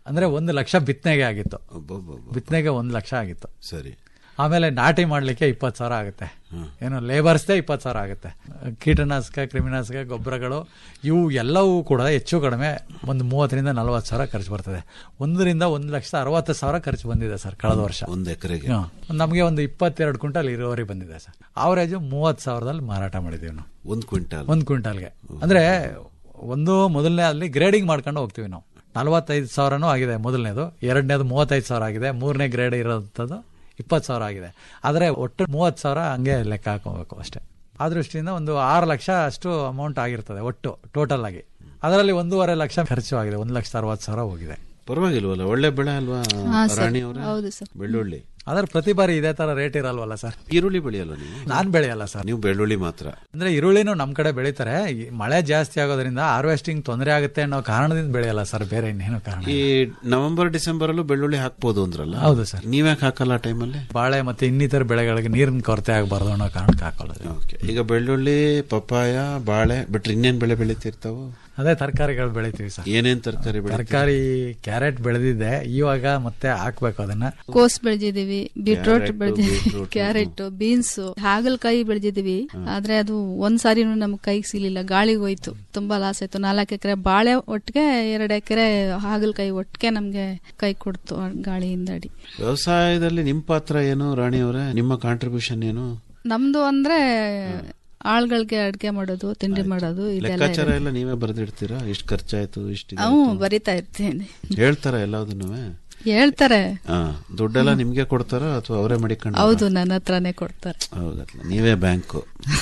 ಅಂದ್ರೆ ಒಂದು ಲಕ್ಷ ಬಿತ್ತನೆಗೆ ಆಗಿತ್ತು ಒಬ್ಬೊಬ್ಬೊಬ್ಬ. ಬಿತ್ತನೆಗೆ ಒಂದು ಲಕ್ಷ ಆಗಿತ್ತು ಸರಿ ಆಮೇಲೆ ನಾಟಿ ಮಾಡ್ಲಿಕ್ಕೆ ಇಪ್ಪತ್ತು ಸಾವಿರ ಆಗುತ್ತೆ ಏನು ಲೇಬರ್ಸ್ದೇ ಇಪ್ಪತ್ತು ಸಾವಿರ ಆಗುತ್ತೆ ಕೀಟನಾಶಕ ಕ್ರಿಮಿನಾಶಕ ಗೊಬ್ಬರಗಳು ಇವು ಎಲ್ಲವೂ ಕೂಡ ಹೆಚ್ಚು ಕಡಿಮೆ ಒಂದು ಮೂವತ್ತರಿಂದ ನಲವತ್ತು ಸಾವಿರ ಖರ್ಚು ಬರ್ತದೆ ಒಂದರಿಂದ ಒಂದು ಲಕ್ಷದ ಅರವತ್ತು ಸಾವಿರ ಖರ್ಚು ಬಂದಿದೆ ಸರ್ ಕಳೆದ ವರ್ಷ ಒಂದ್ ಎಕರೆಗೆ ಹ್ಮ್. ನಮಗೆ ಒಂದು ಇಪ್ಪತ್ತೆರಡು ಕ್ವಿಂಟಲ್ ಇರುವವರೆಗೆ ಬಂದಿದೆ ಸರ್ ಅವರೇಜು ಮೂವತ್ತು ಸಾವಿರದಲ್ಲಿ ಮಾರಾಟ ಮಾಡಿದ್ದೀವಿ ನಾವು ಒಂದ್ ಕ್ವಿಂಟಾಲ್ ಒಂದು ಕ್ವಿಂಟಾಲ್ಗೆ ಅಂದ್ರೆ ಒಂದು ಮೊದಲನೇ ಅಲ್ಲಿ ಗ್ರೇಡಿಂಗ್ ಮಾಡ್ಕೊಂಡು ಹೋಗ್ತೀವಿ ನಾವು ನಲವತ್ತೈದು ಸಾವಿರನೂ ಆಗಿದೆ ಮೊದಲನೇದು ಎರಡನೇದು ಮೂವತ್ತೈದು ಸಾವಿರ ಆಗಿದೆ ಮೂರನೇ ಗ್ರೇಡ್ ಇರೋಂಥದ್ದು ಇಪ್ಪತ್ತು ಸಾವಿರ ಆಗಿದೆ ಆದರೆ ಒಟ್ಟು ಮೂವತ್ತು ಸಾವಿರ ಹಂಗೆ ಲೆಕ್ಕ ಹಾಕೋಬೇಕು ಅಷ್ಟೇ ಆ ದೃಷ್ಟಿಯಿಂದ ಒಂದು ಆರು ಲಕ್ಷ ಅಷ್ಟು ಅಮೌಂಟ್ ಆಗಿರ್ತದೆ ಒಟ್ಟು ಟೋಟಲ್ ಆಗಿ ಅದರಲ್ಲಿ ಒಂದೂವರೆ ಲಕ್ಷ ಖರ್ಚು ಆಗಿದೆ ಒಂದು ಲಕ್ಷದ ಅರವತ್ತು ಸಾವಿರ ಹೋಗಿದೆ ಪರವಾಗಿಲ್ವಲ್ಲ ಒಳ್ಳೆ ಬೆಳೆ ಅಲ್ವಾ ಹಾ, ಸರ್. ರಾಣಿ ಅವರ ಹೌದು ಸರ್. ಬೆಳ್ಳುಳ್ಳಿ ಆದ್ರೆ ಪ್ರತಿ ಬಾರಿ ಇದೇ ತರ ರೇಟ್ ಇರಲ್ವಲ್ಲ ಸರ್ ಈರುಳ್ಳಿ ಬೆಳೆಯಲ್ಲ ನೀವು ನಾನ್ ಬೆಳೆಯಲ್ಲ ಸರ್ ನೀವು ಬೆಳ್ಳುಳ್ಳಿ ಮಾತ್ರ ಅಂದ್ರೆ ಈರುಳ್ಳಿನೂ ನಮ್ ಕಡೆ ಬೆಳೀತಾರೆ ಈ ಮಳೆ ಜಾಸ್ತಿ ಆಗೋದ್ರಿಂದ ಹಾರ್ವೆಸ್ಟಿಂಗ್ ತೊಂದರೆ ಆಗುತ್ತೆ ಅನ್ನೋ ಕಾರಣದಿಂದ ಬೆಳೆಯಲ್ಲ ಸರ್ ಬೇರೆ ಇನ್ನೇನು ಕಾರಣ ಈ ನವೆಂಬರ್ ಡಿಸೆಂಬರ್ ಅಲ್ಲೂ ಬೆಳ್ಳುಳ್ಳಿ ಹಾಕ್ಬೋದು ಅಂದ್ರಲ್ಲ ಹೌದು ಸರ್ ನೀವ್ಯಾಕೆ ಹಾಕಲ್ಲ ಆ ಟೈಮಲ್ಲಿ ಬಾಳೆ ಮತ್ತೆ ಇನ್ನಿತರ ಬೆಳೆಗಳಿಗೆ ನೀರಿನ ಕೊರತೆ ಆಗಬಾರ್ದು ಅನ್ನೋ ಕಾರಣಕ್ಕೆ ಹಾಕೋಲ್ಲ ಓಕೆ ಈಗ ಬೆಳ್ಳುಳ್ಳಿ ಪಪ್ಪಾಯ ಬಾಳೆ ಬಿಟ್ರೆ ಇನ್ನೇನ್ ಬೆಳೆ ಬೆಳಿತಿರ್ತಾವು ಅದೇ ತರಕಾರಿಗಳು ಬೆಳಿತೀವಿ ಸರ್ ಏನೇನ್ ತರಕಾರಿ ಬೆಳೆ ತರಕಾರಿ ಕ್ಯಾರೆಟ್ ಬೆಳೆದಿದ್ದೆ ಇವಾಗ ಮತ್ತೆ ಹಾಕ್ಬೇಕು ಅದನ್ನ ಕೋಸ್ ಬೆಳೆದಿದೀವಿ ಬೀಟ್ರೋಟ್ ಕ್ಯಾರೆಟ್, ಬೆಳೆದಿದೀವಿ ಬೀಟ್ರೂಟ್, ಕ್ಯಾರೆಟ್ ಬೀನ್ಸ್ ಹಾಗಲಕಾಯಿ ಬೆಳೆದಿದೀವಿ ಆದ್ರೆ ಅದು ಒಂದ್ ಸಾರಿನೂ ನಮ್ಗೆ ಕೈಗೆ ಸಿಗ್ಲಿಲ್ಲ ಗಾಳಿಗೆ ಹೋಯ್ತು ತುಂಬಾ ಲಾಸ್ ಆಯ್ತು ನಾಲ್ಕು ಎಕರೆ ಬಾಳೆ ಒಟ್ಟಿಗೆ ಎರಡು ಎಕರೆ ಹಾಗಲಕಾಯಿ ಒಟ್ಟಿಗೆ ನಮ್ಗೆ ಕೈ ಕೊಡ್ತು ಆ ಗಾಳಿಯಿಂದ ಅಡಿ ವ್ಯವಸಾಯದಲ್ಲಿ ನಿಮ್ ಪಾತ್ರ ಏನು ರಾಣಿ ಅವರೇ ನಿಮ್ಮ ಕಾಂಟ್ರಿಬ್ಯೂಷನ್ ಏನು ನಮ್ದು ಅಂದ್ರೆ ಆಳ್ಗಳಿಗೆ ಅಡ್ಗೆ ಮಾಡೋದು ತಿಂಡಿ ಮಾಡೋದು ಇದೆಲ್ಲ ಲೆಕ್ಕಾಚಾರ ಎಲ್ಲ ನೀವೇ ಬರೆದಿಡ್ತೀರಾ ಇಷ್ಟು ಖರ್ಚಾಯ್ತು ಇಷ್ಟು ಹ್ಞೂ ಬರಿತಾ ಇರ್ತೀನಿ ಹೇಳ್ತಾರ ಎಲ್ಲದನ್ನು ಹೇಳ್ತಾರೆ ಹಾ ದುಡ್ಡೆಲ್ಲ ನಿಮ್ಗೆ ಕೊಡ್ತಾರ ಅಥವಾ ಅವರೇ ಮಡಿಕೊಂಡು ಹೌದು ನನ್ನ ಹತ್ರನೇ ಕೊಡ್ತಾರೆ ಹೌದಲ್ಲ ನೀವೇ ಬ್ಯಾಂಕು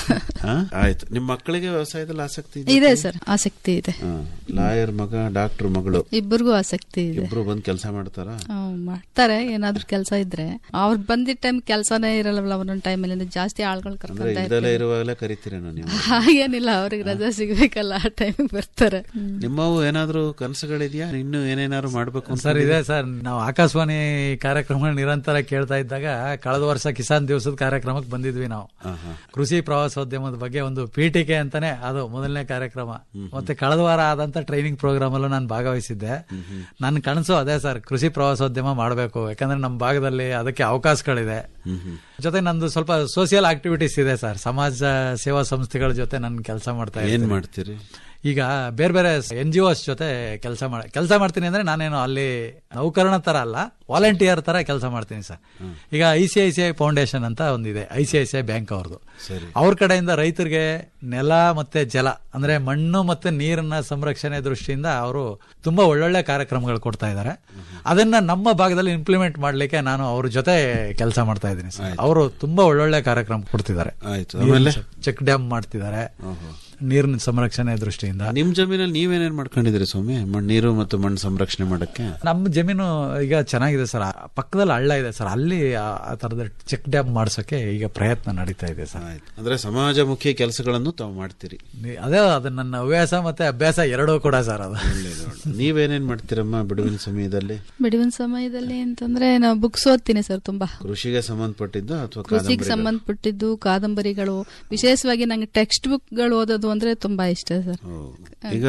ಹಾ ಆಯ್ತು ನಿಮ್ ಮಕ್ಕಳಿಗೆ ವ್ಯವಸಾಯದಲ್ಲಿ ಆಸಕ್ತಿ ಇದೆ ಇದೆ ಸರ್ ಆಸಕ್ತಿ ಇದೆ ಲಾಯರ್ ಮಗ ಡಾಕ್ಟರ್ ಮಗಳು ಇಬ್ಬರಿಗೂ ಆಸಕ್ತಿ ಇದೆ ಇಬ್ರು ಬಂದ್ ಕೆಲಸ ಮಾಡ್ತಾರ ಹ್ಮ್, ಮಾಡ್ತಾರೆ ಏನಾದ್ರೂ ಕೆಲಸ ಇದ್ರೆ ಅವ್ರು ಬಂದಿದ್ದ ಟೈಮ್ ಕೆಲಸನೇ ಇರಲ್ಲ ಒಂದೊಂದ್ ಟೈಮಲ್ಲಿ ಜಾಸ್ತಿ ಆಳ್ಗಳು ಅಂದ್ರೆ ಕರ್ಕೊಂತ ಇಲ್ದೆಲ್ಲ ಇರುವಾಗಲೇ ಕರಿತೀರೇನೋ ನೀವು ಹಾಗೇನಿಲ್ಲ ಅವ್ರಿಗೆ ರಜೆ ಸಿಗ್ಬೇಕಲ್ಲ ಆ ಟೈಮ್ ಬರ್ತಾರೆ ನಿಮ್ಮವು ಏನಾದ್ರೂ ಕನಸುಗಳಿದ್ಯಾ ಇನ್ನು ಏನೇನಾದ್ರು ಮಾಡ್ಬೇಕು ಅಂತ ಸರ್ ಇದೆ ಸರ್ ನಾವು ಆಕಾಶವಾಣಿ ಕಾರ್ಯಕ್ರಮ ನಿರಂತರ ಕೇಳ್ತಾ ಇದ್ದಾಗ ಕಳೆದ ವರ್ಷ ಕಿಸಾನ್ ದಿವಸದ ಕಾರ್ಯಕ್ರಮಕ್ಕೆ ಬಂದಿದ್ವಿ ನಾವು ಕೃಷಿ ಪ್ರವಾಸೋದ್ಯಮದ ಬಗ್ಗೆ ಒಂದು ಪೀಠಿಕೆ ಅಂತಾನೆ ಅದು ಮೊದಲನೇ ಕಾರ್ಯಕ್ರಮ ಮತ್ತೆ ಕಳೆದ ವಾರ ಆದಂತ ಟ್ರೈನಿಂಗ್ ಪ್ರೋಗ್ರಾಮ್ ಅಲ್ಲೂ ನಾನು ಭಾಗವಹಿಸಿದ್ದೆ ನನ್ನ ಕನಸು ಅದೇ ಸರ್ ಕೃಷಿ ಪ್ರವಾಸೋದ್ಯಮ ಮಾಡಬೇಕು ಯಾಕಂದ್ರೆ ನಮ್ಮ ಭಾಗದಲ್ಲಿ ಅದಕ್ಕೆ ಅವಕಾಶಗಳಿದೆ ಜೊತೆ ನಂದು ಸ್ವಲ್ಪ ಸೋಷಿಯಲ್ ಆಕ್ಟಿವಿಟೀಸ್ ಇದೆ ಸರ್ ಸಮಾಜ ಸೇವಾ ಸಂಸ್ಥೆಗಳ ಜೊತೆ ನಾನು ಕೆಲಸ ಮಾಡ್ತಾ ಏನ್ ಇದ್ದೀನಿ ಮಾಡ್ತೀರಿ ಈಗ ಬೇರೆ ಬೇರೆ ಎನ್ ಜಿ ಒಸ್ ಜೊತೆ ಕೆಲಸ ಮಾಡ ಕೆಲಸ ಮಾಡ್ತೀನಿ ಅಂದ್ರೆ ನಾನೇನು ಅಲ್ಲಿ ನೌಕರನ ತರ ಅಲ್ಲ ವಾಲಂಟಿಯರ್ ತರ ಕೆಲಸ ಮಾಡ್ತೀನಿ ಸರ್ ಈಗ I C I C I foundation ಅಂತ ಒಂದಿದೆ I C I C I bank ಅವ್ರದ್ದು ಸರಿ ಅವ್ರ ಕಡೆಯಿಂದ ರೈತರಿಗೆ ನೆಲ ಮತ್ತೆ ಜಲ ಅಂದ್ರೆ ಮಣ್ಣು ಮತ್ತೆ ನೀರನ್ನ ಸಂರಕ್ಷಣೆ ದೃಷ್ಟಿಯಿಂದ ಅವರು ತುಂಬಾ ಒಳ್ಳೊಳ್ಳೆ ಕಾರ್ಯಕ್ರಮಗಳು ಕೊಡ್ತಾ ಇದ್ದಾರೆ ಅದನ್ನ ನಮ್ಮ ಭಾಗದಲ್ಲಿ ಇಂಪ್ಲಿಮೆಂಟ್ ಮಾಡ್ಲಿಕ್ಕೆ ನಾನು ಅವ್ರ ಜೊತೆ ಕೆಲಸ ಮಾಡ್ತಾ ಇದ್ದೀನಿ ಸರ್ ಅವರು ತುಂಬಾ ಒಳ್ಳೊಳ್ಳೆ ಕಾರ್ಯಕ್ರಮ ಕೊಡ್ತಿದ್ದಾರೆ ಆಯ್ತು ಆಮೇಲೆ ಚೆಕ್ ಡ್ಯಾಮ್ ಮಾಡ್ತಿದ್ದಾರೆ ನೀರಿನ ಸಂರಕ್ಷಣೆ ದೃಷ್ಟಿಯಿಂದ ನಿಮ್ ಜಮೀನಲ್ಲಿ ನೀವೇನೇನ್ ಮಾಡ್ಕೊಂಡಿದ್ರಿ ಸ್ವಾಮಿ ಮಣ್ಣ್ ನೀರು ಮತ್ತು ಮಣ್ಣು ಸಂರಕ್ಷಣೆ ಮಾಡಕ್ಕೆ ನಮ್ಮ ಜಮೀನು ಈಗ ಚೆನ್ನಾಗಿದೆ ಸರ್ ಆ ಪಕ್ಕದಲ್ಲಿ ಹಳ್ಳ ಇದೆ ಸರ್ ಅಲ್ಲಿ ಆ ಆ ತರದ ಚೆಕ್ ಡ್ಯಾಮ್ ಮಾಡ್ಸೋಕೆ ಈಗ ಪ್ರಯತ್ನ ನಡೀತಾ ಇದೆ ಸರ್ ಆಯ್ತು ಅಂದ್ರೆ ಸಮಾಜಮುಖಿ ಕೆಲಸಗಳನ್ನು ತಾವು ಮಾಡ್ತೀರಿ ನೀ- ಅದೇ ಅದು ನನ್ನ ಹವ್ಯಾಸ ಮತ್ತೆ ಅಭ್ಯಾಸ ಎರಡೂ ಕೂಡ ಸರ್ ಅದು ಒಳ್ಳೇದು ಒಳ್ಳೆ. ನೀವೇನೇನ್ ಮಾಡ್ತೀರಮ್ಮ ಬಿಡುವಿನ ಸಮಯದಲ್ಲಿ ಬಿಡುವಿನ ಸಮಯದಲ್ಲಿ ಅಂತಂದ್ರೆ ನಾವು ಬುಕ್ಸ್ ಓದ್ತೀನಿ ಸರ್ ತುಂಬಾ ಕೃಷಿಗೆ ಸಂಬಂಧಪಟ್ಟಿದ್ದು ಅಥವಾ ಕೃಷಿಗೆ ಸಂಬಂಧಪಟ್ಟಿದ್ದು ಕಾದಂಬರಿಗಳು ವಿಶೇಷವಾಗಿ ನಂಗೆ ಟೆಕ್ಸ್ಟ್ ಬುಕ್ಗಳು ಓದೋದು ಅಂದ್ರೆ ತುಂಬಾ ಇಷ್ಟ ಸರ್ ಈಗ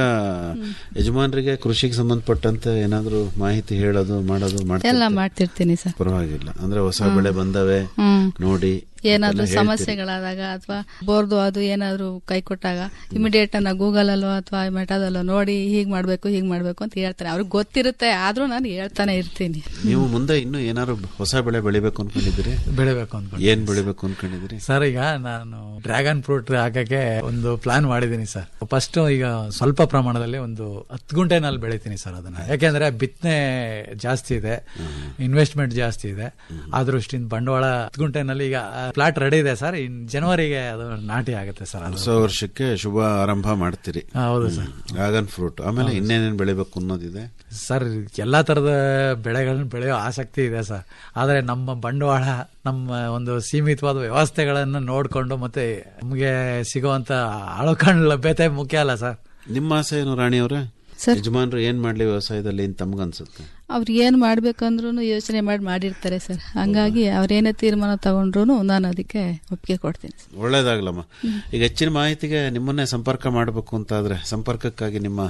ಯಜಮಾನರಿಗೆ ಕೃಷಿಗೆ ಸಂಬಂಧಪಟ್ಟಂತೆ ಏನಾದ್ರು ಮಾಹಿತಿ ಹೇಳೋದು ಮಾಡೋದು ಎಲ್ಲ ಮಾಡ್ತಾರೆ ಮಾಡ್ತಿರ್ತೀನಿ ಸರ್ ಪರವಾಗಿಲ್ಲ ಅಂದ್ರೆ ಹೊಸ ಬೆಳೆ ಬಂದವೆ ಹ್ಮ್ ನೋಡಿ ಏನಾದ್ರೂ ಎಲ್ಲ ಹೇಳ್ತೀರಿ. ಸಮಸ್ಯೆಗಳಾದಾಗ ಅಥವಾ ಬೋರ್ದು ಅದು ಏನಾದ್ರೂ ಕೈ ಕೊಟ್ಟಾಗ ಇಮಿಡಿಯೇಟ್ ನಾ ಗೂಗಲ್ ಅಲ್ಲೋ ಅಥವಾ ಮೆಟಾದಲ್ಲೋ ನೋಡಿ ಹೀಗ್ ಮಾಡ್ಬೇಕು ಹೀಗ್ ಮಾಡ್ಬೇಕು ಅಂತ ಹೇಳ್ತಾನೆ ಅವ್ರಿಗೆ ಗೊತ್ತಿರುತ್ತೆ ಆದ್ರೂ ನಾನು ಹೇಳ್ತಾನೆ ಇರ್ತೀನಿ ನೀವು ಮುಂದೆ ಇನ್ನು ಏನಾದ್ರು ಹೊಸ ಬೆಳೆ ಬೆಳಿಬೇಕು ಅನ್ಕೊಂಡಿದ್ದೀರಿ ಬೆಳಿಬೇಕು ಅನ್ಕೊಂಡು ಏನ್ ಬೆಳಿಬೇಕು ಅನ್ಕೊಂಡಿದ್ದೀರಿ ಸರ್ ಈಗ ನಾನು ಡ್ರ್ಯಾಗನ್ ಫ್ರೂಟ್ ಹಾಕಕ್ಕೆ ಒಂದು ಪ್ಲಾನ್ ಮಾಡಿದ್ದೀನಿ ಸರ್ ಫಸ್ಟ್ ಈಗ ಸ್ವಲ್ಪ ಪ್ರಮಾಣದಲ್ಲಿ ಒಂದು ಹತ್ತು ಗುಂಟೆನಲ್ಲಿ ಬೆಳಿತೀನಿ ಸರ್ ಅದನ್ನ ಯಾಕೆಂದ್ರೆ ಬಿತ್ತನೆ ಜಾಸ್ತಿ ಇದೆ ಇನ್ವೆಸ್ಟ್ಮೆಂಟ್ ಜಾಸ್ತಿ ಇದೆ ಆ ದೃಷ್ಟಿಯಿಂದ ಬಂಡವಾಳ ಹತ್ತು ಗುಂಟೆನಲ್ಲಿ ಈಗ ಪ್ಲಾಟ್ ರೆಡಿ ಇದೆ ಸರ್ ಇನ್ ಜನವರಿಗೆ ಅದು ನಾಟಿ ಆಗುತ್ತೆ ಸರ್ ಅದು ಹೊಸ ವರ್ಷಕ್ಕೆ ಶುಭ ಆರಂಭ ಮಾಡ್ತೀರಿ ಹಾ, ಹೌದು ಸರ್ ಡ್ರ್ಯಾಗನ್ ಫ್ರೂಟ್ ಆಮೇಲೆ ಇನ್ನೇನೇನ್ ಬೆಳಿಬೇಕು ಅನ್ನೋದಿದೆ ಸರ್ ಎಲ್ಲಾ ತರದ ಬೆಳೆಗಳನ್ನ ಬೆಳೆಯೋ ಆಸಕ್ತಿ ಇದೆ ಸರ್ ಆದ್ರೆ ನಮ್ಮ ಬಂಡವಾಳ ನಮ್ಮ ಒಂದು ಸೀಮಿತವಾದ ವ್ಯವಸ್ಥೆಗಳನ್ನ ನೋಡ್ಕೊಂಡು ಮತ್ತೆ ನಮಗೆ ಸಿಗುವಂತ ಆಳುಕಾಣ್ ಲಭ್ಯತೆ ಮುಖ್ಯ ಅಲ್ಲ ಸರ್ ನಿಮ್ಮ ಆಸೆ ಏನು ರಾಣಿ ಅವರೇ ಸರ್. ಯಜಮಾನ್ರು ಏನ್ ಮಾಡ್ಲಿ ವ್ಯವಸಾಯದಲ್ಲಿ ಅಂತ ತಮ್ಗನ್ಸುತ್ತೆ ಅವ್ರು ಏನ್ ಮಾಡ್ಬೇಕಂದ್ರೂ ಯೋಚನೆ ಮಾಡಿ ಮಾಡಿರ್ತಾರೆ ಸರ್ ಹಂಗಾಗಿ ಅವ್ರೇನೇ ತೀರ್ಮಾನ ತಗೊಂಡ್ರು ನಾನು ಅದಕ್ಕೆ ಒಪ್ಪಿಗೆ ಕೊಡ್ತೀನಿ ಸರ್. ಒಳ್ಳೇದಾಗ್ಲಮ್ಮ ಈಗ ಹೆಚ್ಚಿನ ಮಾಹಿತಿಗೆ ನಿಮ್ಮನ್ನೇ ಸಂಪರ್ಕ ಮಾಡಬೇಕು ಅಂತಾದ್ರೆ ಸಂಪರ್ಕಕ್ಕಾಗಿ ನಿಮ್ಮ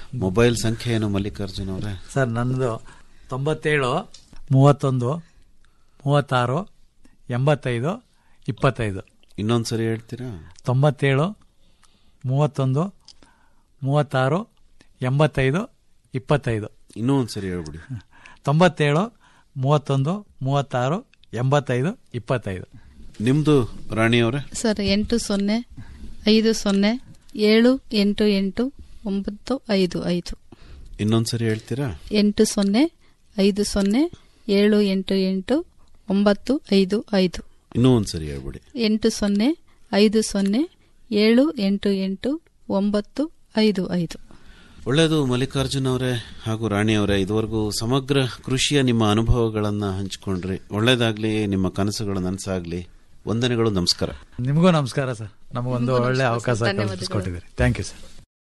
ಮೊಬೈಲ್ ಸಂಖ್ಯೆ ಏನು ಮಲ್ಲಿಕಾರ್ಜುನ್ ಅವರೇ ಸರ್ ನನ್ನದು ತೊಂಬತ್ತೇಳು ಮೂವತ್ತೊಂದು ಮೂವತ್ತಾರು ಎಂಬತ್ತೈದು ಇಪ್ಪತ್ತೈದು ಇನ್ನೊಂದ್ಸರಿ ಹೇಳ್ತೀರಾ ತೊಂಬತ್ತೇಳು ಮೂವತ್ತೊಂದು ಮೂವತ್ತಾರು ಎಂಬತ್ತೈದು ಇಪ್ಪತ್ತೈದು ಇನ್ನೂ ಒಂದ್ಸರಿ ಹೇಳ್ಬಿಡಿ ತೊಂಬತ್ತೇಳು ಮೂವತ್ತೊಂದು ಮೂವತ್ತಾರು ಎಂಬತ್ತೈದು ಇಪ್ಪತ್ತೈದು ನಿಮ್ದು ರಾಣಿ ಅವರೇ ಸರ್ ಎಂಟು ಸೊನ್ನೆ ಐದು ಸೊನ್ನೆ ಏಳು ಎಂಟು ಎಂಟು ಒಂಬತ್ತು ಐದು ಐದು ಇನ್ನೊಂದ್ಸರಿ ಹೇಳ್ತೀರಾ ಎಂಟು ಸೊನ್ನೆ ಐದು ಸೊನ್ನೆ ಏಳು ಎಂಟು ಎಂಟು ಒಂಬತ್ತು ಐದು ಐದು ಇನ್ನೂ ಒಂದ್ಸರಿ ಹೇಳ್ಬಿಡಿ ಎಂಟು ಸೊನ್ನೆ ಐದು ಸೊನ್ನೆ ಏಳು ಎಂಟು ಎಂಟು ಒಂಬತ್ತು ಐದು ಐದು ಒಳ್ಳೆಯದು ಮಲ್ಲಿಕಾರ್ಜುನ್ ಅವರೇ ಹಾಗೂ ರಾಣಿ ಅವರೇ ಇದುವರೆಗೂ ಸಮಗ್ರ ಕೃಷಿಯ ನಿಮ್ಮ ಅನುಭವಗಳನ್ನ ಹಂಚಿಕೊಂಡ್ರಿ ಒಳ್ಳೇದಾಗ್ಲಿ ನಿಮ್ಮ ಕನಸುಗಳು ನನಸಾಗ್ಲಿ ವಂದನೆಗಳು ನಮಸ್ಕಾರ ನಿಮಗೂ ನಮಸ್ಕಾರ ಸರ್ ನಮಗೊಂದು ಒಳ್ಳೆ ಅವಕಾಶ ಕಲ್ಪಿಸ್ಕೊಟ್ಟಿದ್ದೀರಿ ಥ್ಯಾಂಕ್ ಯು ಸರ್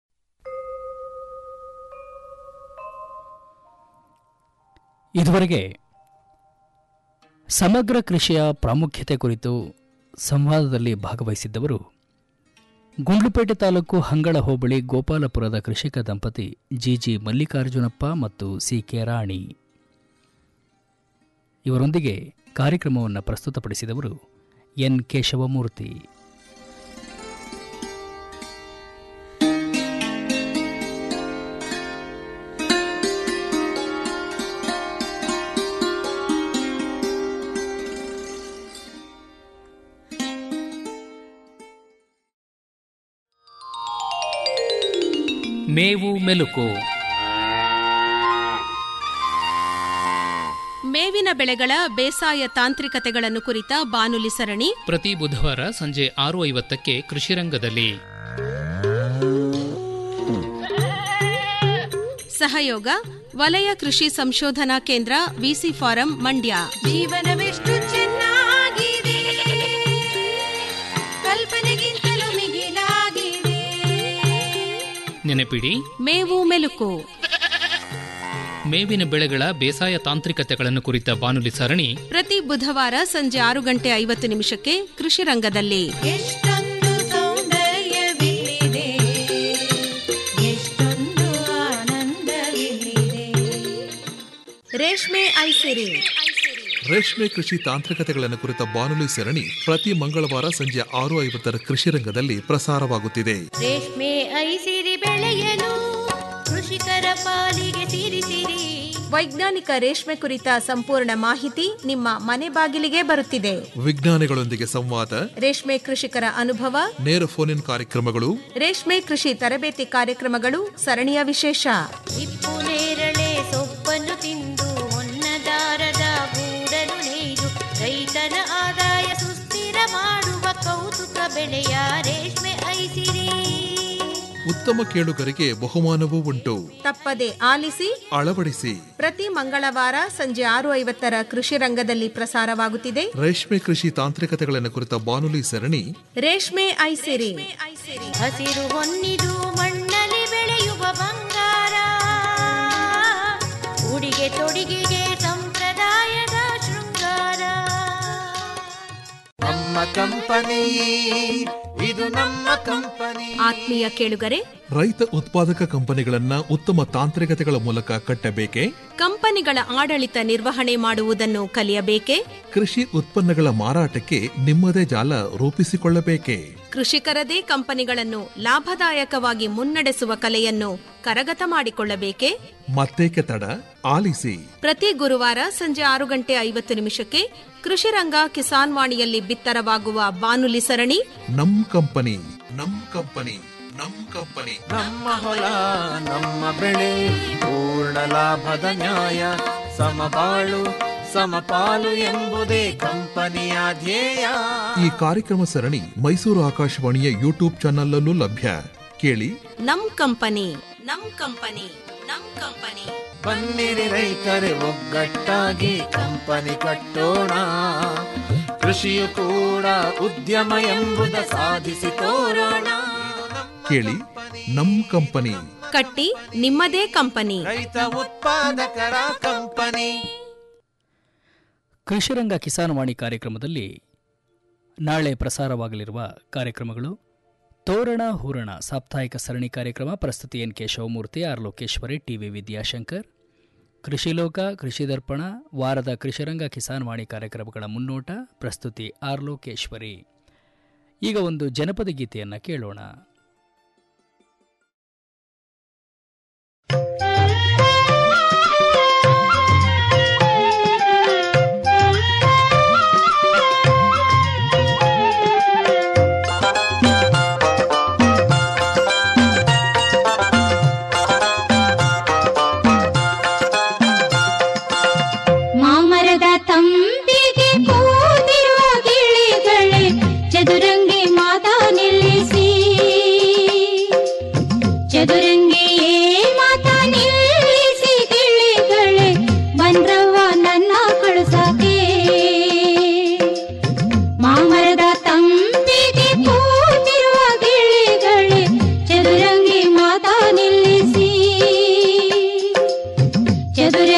ಇದುವರೆಗೆ ಸಮಗ್ರ ಕೃಷಿಯ ಪ್ರಾಮುಖ್ಯತೆ ಕುರಿತು ಸಂವಾದದಲ್ಲಿ ಭಾಗವಹಿಸಿದ್ದವರು ಗುಂಡ್ಲುಪೇಟೆ ತಾಲೂಕು ಹಂಗಳ ಹೋಬಳಿ ಗೋಪಾಲಪುರದ ಕೃಷಿಕ ದಂಪತಿ ಜಿಜಿ ಮಲ್ಲಿಕಾರ್ಜುನಪ್ಪ ಮತ್ತು ಸಿ ಕೆ ರಾಣಿ ಇವರೊಂದಿಗೆ ಕಾರ್ಯಕ್ರಮವನ್ನು ಪ್ರಸ್ತುತಪಡಿಸಿದವರು ಎನ್ ಕೇಶವಮೂರ್ತಿ ಮೇವು ಮೆಲುಕು ಮೇವಿನ ಬೆಳೆಗಳ ಬೇಸಾಯ ತಾಂತ್ರಿಕತೆಗಳನ್ನು ಕುರಿತ ಬಾನುಲಿ ಸರಣಿ ಪ್ರತಿ ಬುಧವಾರ ಸಂಜೆ ಆರು ಐವತ್ತಕ್ಕೆ ಕೃಷಿರಂಗದಲ್ಲಿ ಸಹಯೋಗ ವಲಯ ಕೃಷಿ ಸಂಶೋಧನಾ ಕೇಂದ್ರ ವಿಸಿ ಫಾರಂ ಮಂಡ್ಯ ಜೀವನವೆಷ್ಟು ಚೆನ್ನಾಗಿದೆ ಕಲ್ಪನೆಗಿಂತಲೂ ಮಿಗಿಲಾಗಿದೆ ನೆನಪಿಡಿ ಮೇವು ಮೆಲುಕು ಮೇವಿನ ಬೆಳೆಗಳ ಬೇಸಾಯ ತಾಂತ್ರಿಕತೆಗಳನ್ನು ಕುರಿತ ಬಾನುಲಿ ಸರಣಿ ಪ್ರತಿ ಬುಧವಾರ ಸಂಜೆ ಆರು ಗಂಟೆ ಐವತ್ತು ನಿಮಿಷಕ್ಕೆ ಕೃಷಿ ರಂಗದಲ್ಲಿ ಎಷ್ಟೊಂದು ಸೌಂದರ್ಯವಿಲ್ಲಿದೆ ಎಷ್ಟೊಂದು ಆನಂದವಿಲ್ಲಿದೆ ರೇಷ್ಮೆ ಐಸಿರಿ ರೇಷ್ಮೆ ಕೃಷಿ ತಾಂತ್ರಿಕತೆಗಳನ್ನು ಕುರಿತ ಬಾನುಲಿ ಸರಣಿ ಪ್ರತಿ ಮಂಗಳವಾರ ಸಂಜೆ ಆರು ಐವತ್ತರ ಕೃಷಿ ರಂಗದಲ್ಲಿ ಪ್ರಸಾರವಾಗುತ್ತಿದೆ ರೇಷ್ಮೆ ಐಸಿರಿ ಬೆಳೆಯಲು ಕೃಷಿಕರ ಪಾಲಿಗೆ ಸಿರಿಸಿರಿ ವೈಜ್ಞಾನಿಕ ರೇಷ್ಮೆ ಕುರಿತ ಸಂಪೂರ್ಣ ಮಾಹಿತಿ ನಿಮ್ಮ ಮನೆ ಬಾಗಿಲಿಗೆ ಬರುತ್ತಿದೆ ವಿಜ್ಞಾನಿಗಳೊಂದಿಗೆ ಸಂವಾದ ರೇಷ್ಮೆ ಕೃಷಿಕರ ಅನುಭವ ನೇರ ಫೋನ್ ಇನ್ ಕಾರ್ಯಕ್ರಮಗಳು ರೇಷ್ಮೆ ಕೃಷಿ ತರಬೇತಿ ಕಾರ್ಯಕ್ರಮಗಳು ಸರಣಿಯ ವಿಶೇಷ ಹಿಪ್ಪು ನೇರಳೆ ಸೊಪ್ಪನ್ನು ತಿಂದು ಹೊನ್ನದಾರದ ಗೂಡನ್ನು ನೇಯ್ದು ರೈತನ ಆದಾಯ ಸುಸ್ಥಿರ ಮಾಡುವ ಕೌತುಕ ಬೆಳೆಯ ರೇಷ್ಮೆ ಐಸಿರಿ ಉತ್ತಮ ಕೇಳುಗರಿಗೆ ಬಹುಮಾನವೂ ಉಂಟು ತಪ್ಪದೆ ಆಲಿಸಿ ಅಳವಡಿಸಿ ಪ್ರತಿ ಮಂಗಳವಾರ ಸಂಜೆ ಆರು ಐವತ್ತರ ಕೃಷಿ ರಂಗದಲ್ಲಿ ಪ್ರಸಾರವಾಗುತ್ತಿದೆ ರೇಷ್ಮೆ ಕೃಷಿ ತಾಂತ್ರಿಕತೆಗಳನ್ನು ಕುರಿತ ಬಾನುಲಿ ಸರಣಿ ರೇಷ್ಮೆ ಐಸಿರಿ ಹಸಿರು ಹೊನ್ನಿದು ಮಣ್ಣಲ್ಲಿ ಬೆಳೆಯುವ ಬಂಗಾರ ಉಡಿಗೆ ತೊಡಿಗೆಗೆ ಸಂಪ್ರದಾಯದ ಶೃಂಗಾರ ನಮ್ಮ ಕಂಪನಿ ಇದು ನಮ್ಮ ಕಂಪನಿ ಆತ್ಮೀಯ ಕೇಳುಗರೆ ರೈತ ಉತ್ಪಾದಕ ಕಂಪನಿಗಳನ್ನ ಉತ್ತಮ ತಾಂತ್ರಿಕತೆಗಳ ಮೂಲಕ ಕಟ್ಟಬೇಕೆ ಕಂಪನಿಗಳ ಆಡಳಿತ ನಿರ್ವಹಣೆ ಮಾಡುವುದನ್ನು ಕಲಿಯಬೇಕೆ ಕೃಷಿ ಉತ್ಪನ್ನಗಳ ಮಾರಾಟಕ್ಕೆ ನಿಮ್ಮದೇ ಜಾಲ ರೂಪಿಸಿಕೊಳ್ಳಬೇಕೆ ಕೃಷಿಕರದೇ ಕಂಪನಿಗಳನ್ನು ಲಾಭದಾಯಕವಾಗಿ ಮುನ್ನಡೆಸುವ ಕಲೆಯನ್ನು ಕರಗತ ಮಾಡಿಕೊಳ್ಳಬೇಕೆ ಮತ್ತೇಕೆ ತಡ ಆಲಿಸಿ ಪ್ರತಿ ಗುರುವಾರ ಸಂಜೆ ಆರು ಗಂಟೆ ಐವತ್ತು ನಿಮಿಷಕ್ಕೆ ಕೃಷಿರಂಗ ಕಿಸಾನ್ ವಾಣಿಯಲ್ಲಿ ಬಿತ್ತರವಾಗುವ ಬಾನುಲಿ ಸರಣಿ ನಮ್ ಕಂಪನಿ ನಮ್ ಕಂಪನಿ ನಮ್ ಕಂಪನಿ ನಮ್ಮ ಹೊಲ ನಮ್ಮ ಬೆಳೆ ಪೂರ್ಣ ಲಾಭದ ನ್ಯಾಯ ಸಮಬಾಳು ಸಮಪಾಲು ಎಂಬುದೇ ಕಂಪನಿಯ ಧ್ಯೇಯ ಈ ಕಾರ್ಯಕ್ರಮ ಸರಣಿ ಮೈಸೂರು ಆಕಾಶವಾಣಿಯ ಯೂಟ್ಯೂಬ್ ಚಾನಲ್ಲೂ ಲಭ್ಯ ಕೇಳಿ ನಮ್ ಕಂಪನಿ ನಮ್ ಕಂಪನಿ ನಮ್ ಕಂಪನಿ ಬನ್ನಿರಿ ರೈತರೆ ಒಗ್ಗಟ್ಟಾಗಿ ಕಂಪನಿ ಕಟ್ಟೋಣ ಕೃಷಿಯು ಕೂಡ ಉದ್ಯಮ ಎಂಬುದ ಸಾಧಿಸಿ ತೋರೋಣ ಕೇಳಿ ನಮ್ ಕಂಪನಿ ಕಟ್ಟಿ ನಿಮ್ಮದೇ ಕಂಪನಿ ರೈತ ಉತ್ಪಾದಕರ ಕಂಪನಿ ಕೃಷಿರಂಗ ಕಿಸಾನ್ ವಾಣಿ ಕಾರ್ಯಕ್ರಮದಲ್ಲಿ ನಾಳೆ ಪ್ರಸಾರವಾಗಲಿರುವ ಕಾರ್ಯಕ್ರಮಗಳು ತೋರಣ ಹೂರಣ ಸಾಪ್ತಾಹಿಕ ಸರಣಿ ಕಾರ್ಯಕ್ರಮ ಪ್ರಸ್ತುತಿ N K Shivamurthy R Lokeshwari TV Vidyashankar ಕೃಷಿ ಲೋಕ ಕೃಷಿ ದರ್ಪಣ ವಾರದ ಕೃಷಿರಂಗ ಕಿಸಾನ್ ವಾಣಿ ಕಾರ್ಯಕ್ರಮಗಳ ಮುನ್ನೋಟ ಪ್ರಸ್ತುತಿ ಆರ್ ಲೋಕೇಶ್ವರಿ ಈಗ ಒಂದು ಜನಪದ ಗೀತೆಯನ್ನು ಕೇಳೋಣ ಮಾಮರದ ತಂಬಿಗೆ ಕೂತಿರುವ ಗಿಳಿಗಳೇ ಚದುರಂಗಿ ಮಾತಾ ನಿಲ್ಲಿಸಿ ಚದುರಂಗಿಯೇ ಮಾತಾ ನಿಲ್ಲಿಸಿ ಗಿಳಿಗಳೇ ಬಂದ್ರವ್ವ ನನ್ನ ಕಳುಸಕ್ಕೆ ಮಾಮರದ ತಂಬಿಗೆ ಕೂತಿರುವ ಗಿಳಿಗಳೇ ಚದುರಂಗಿ ಮಾತಾ ನಿಲ್ಲಿಸಿ ಚದುರ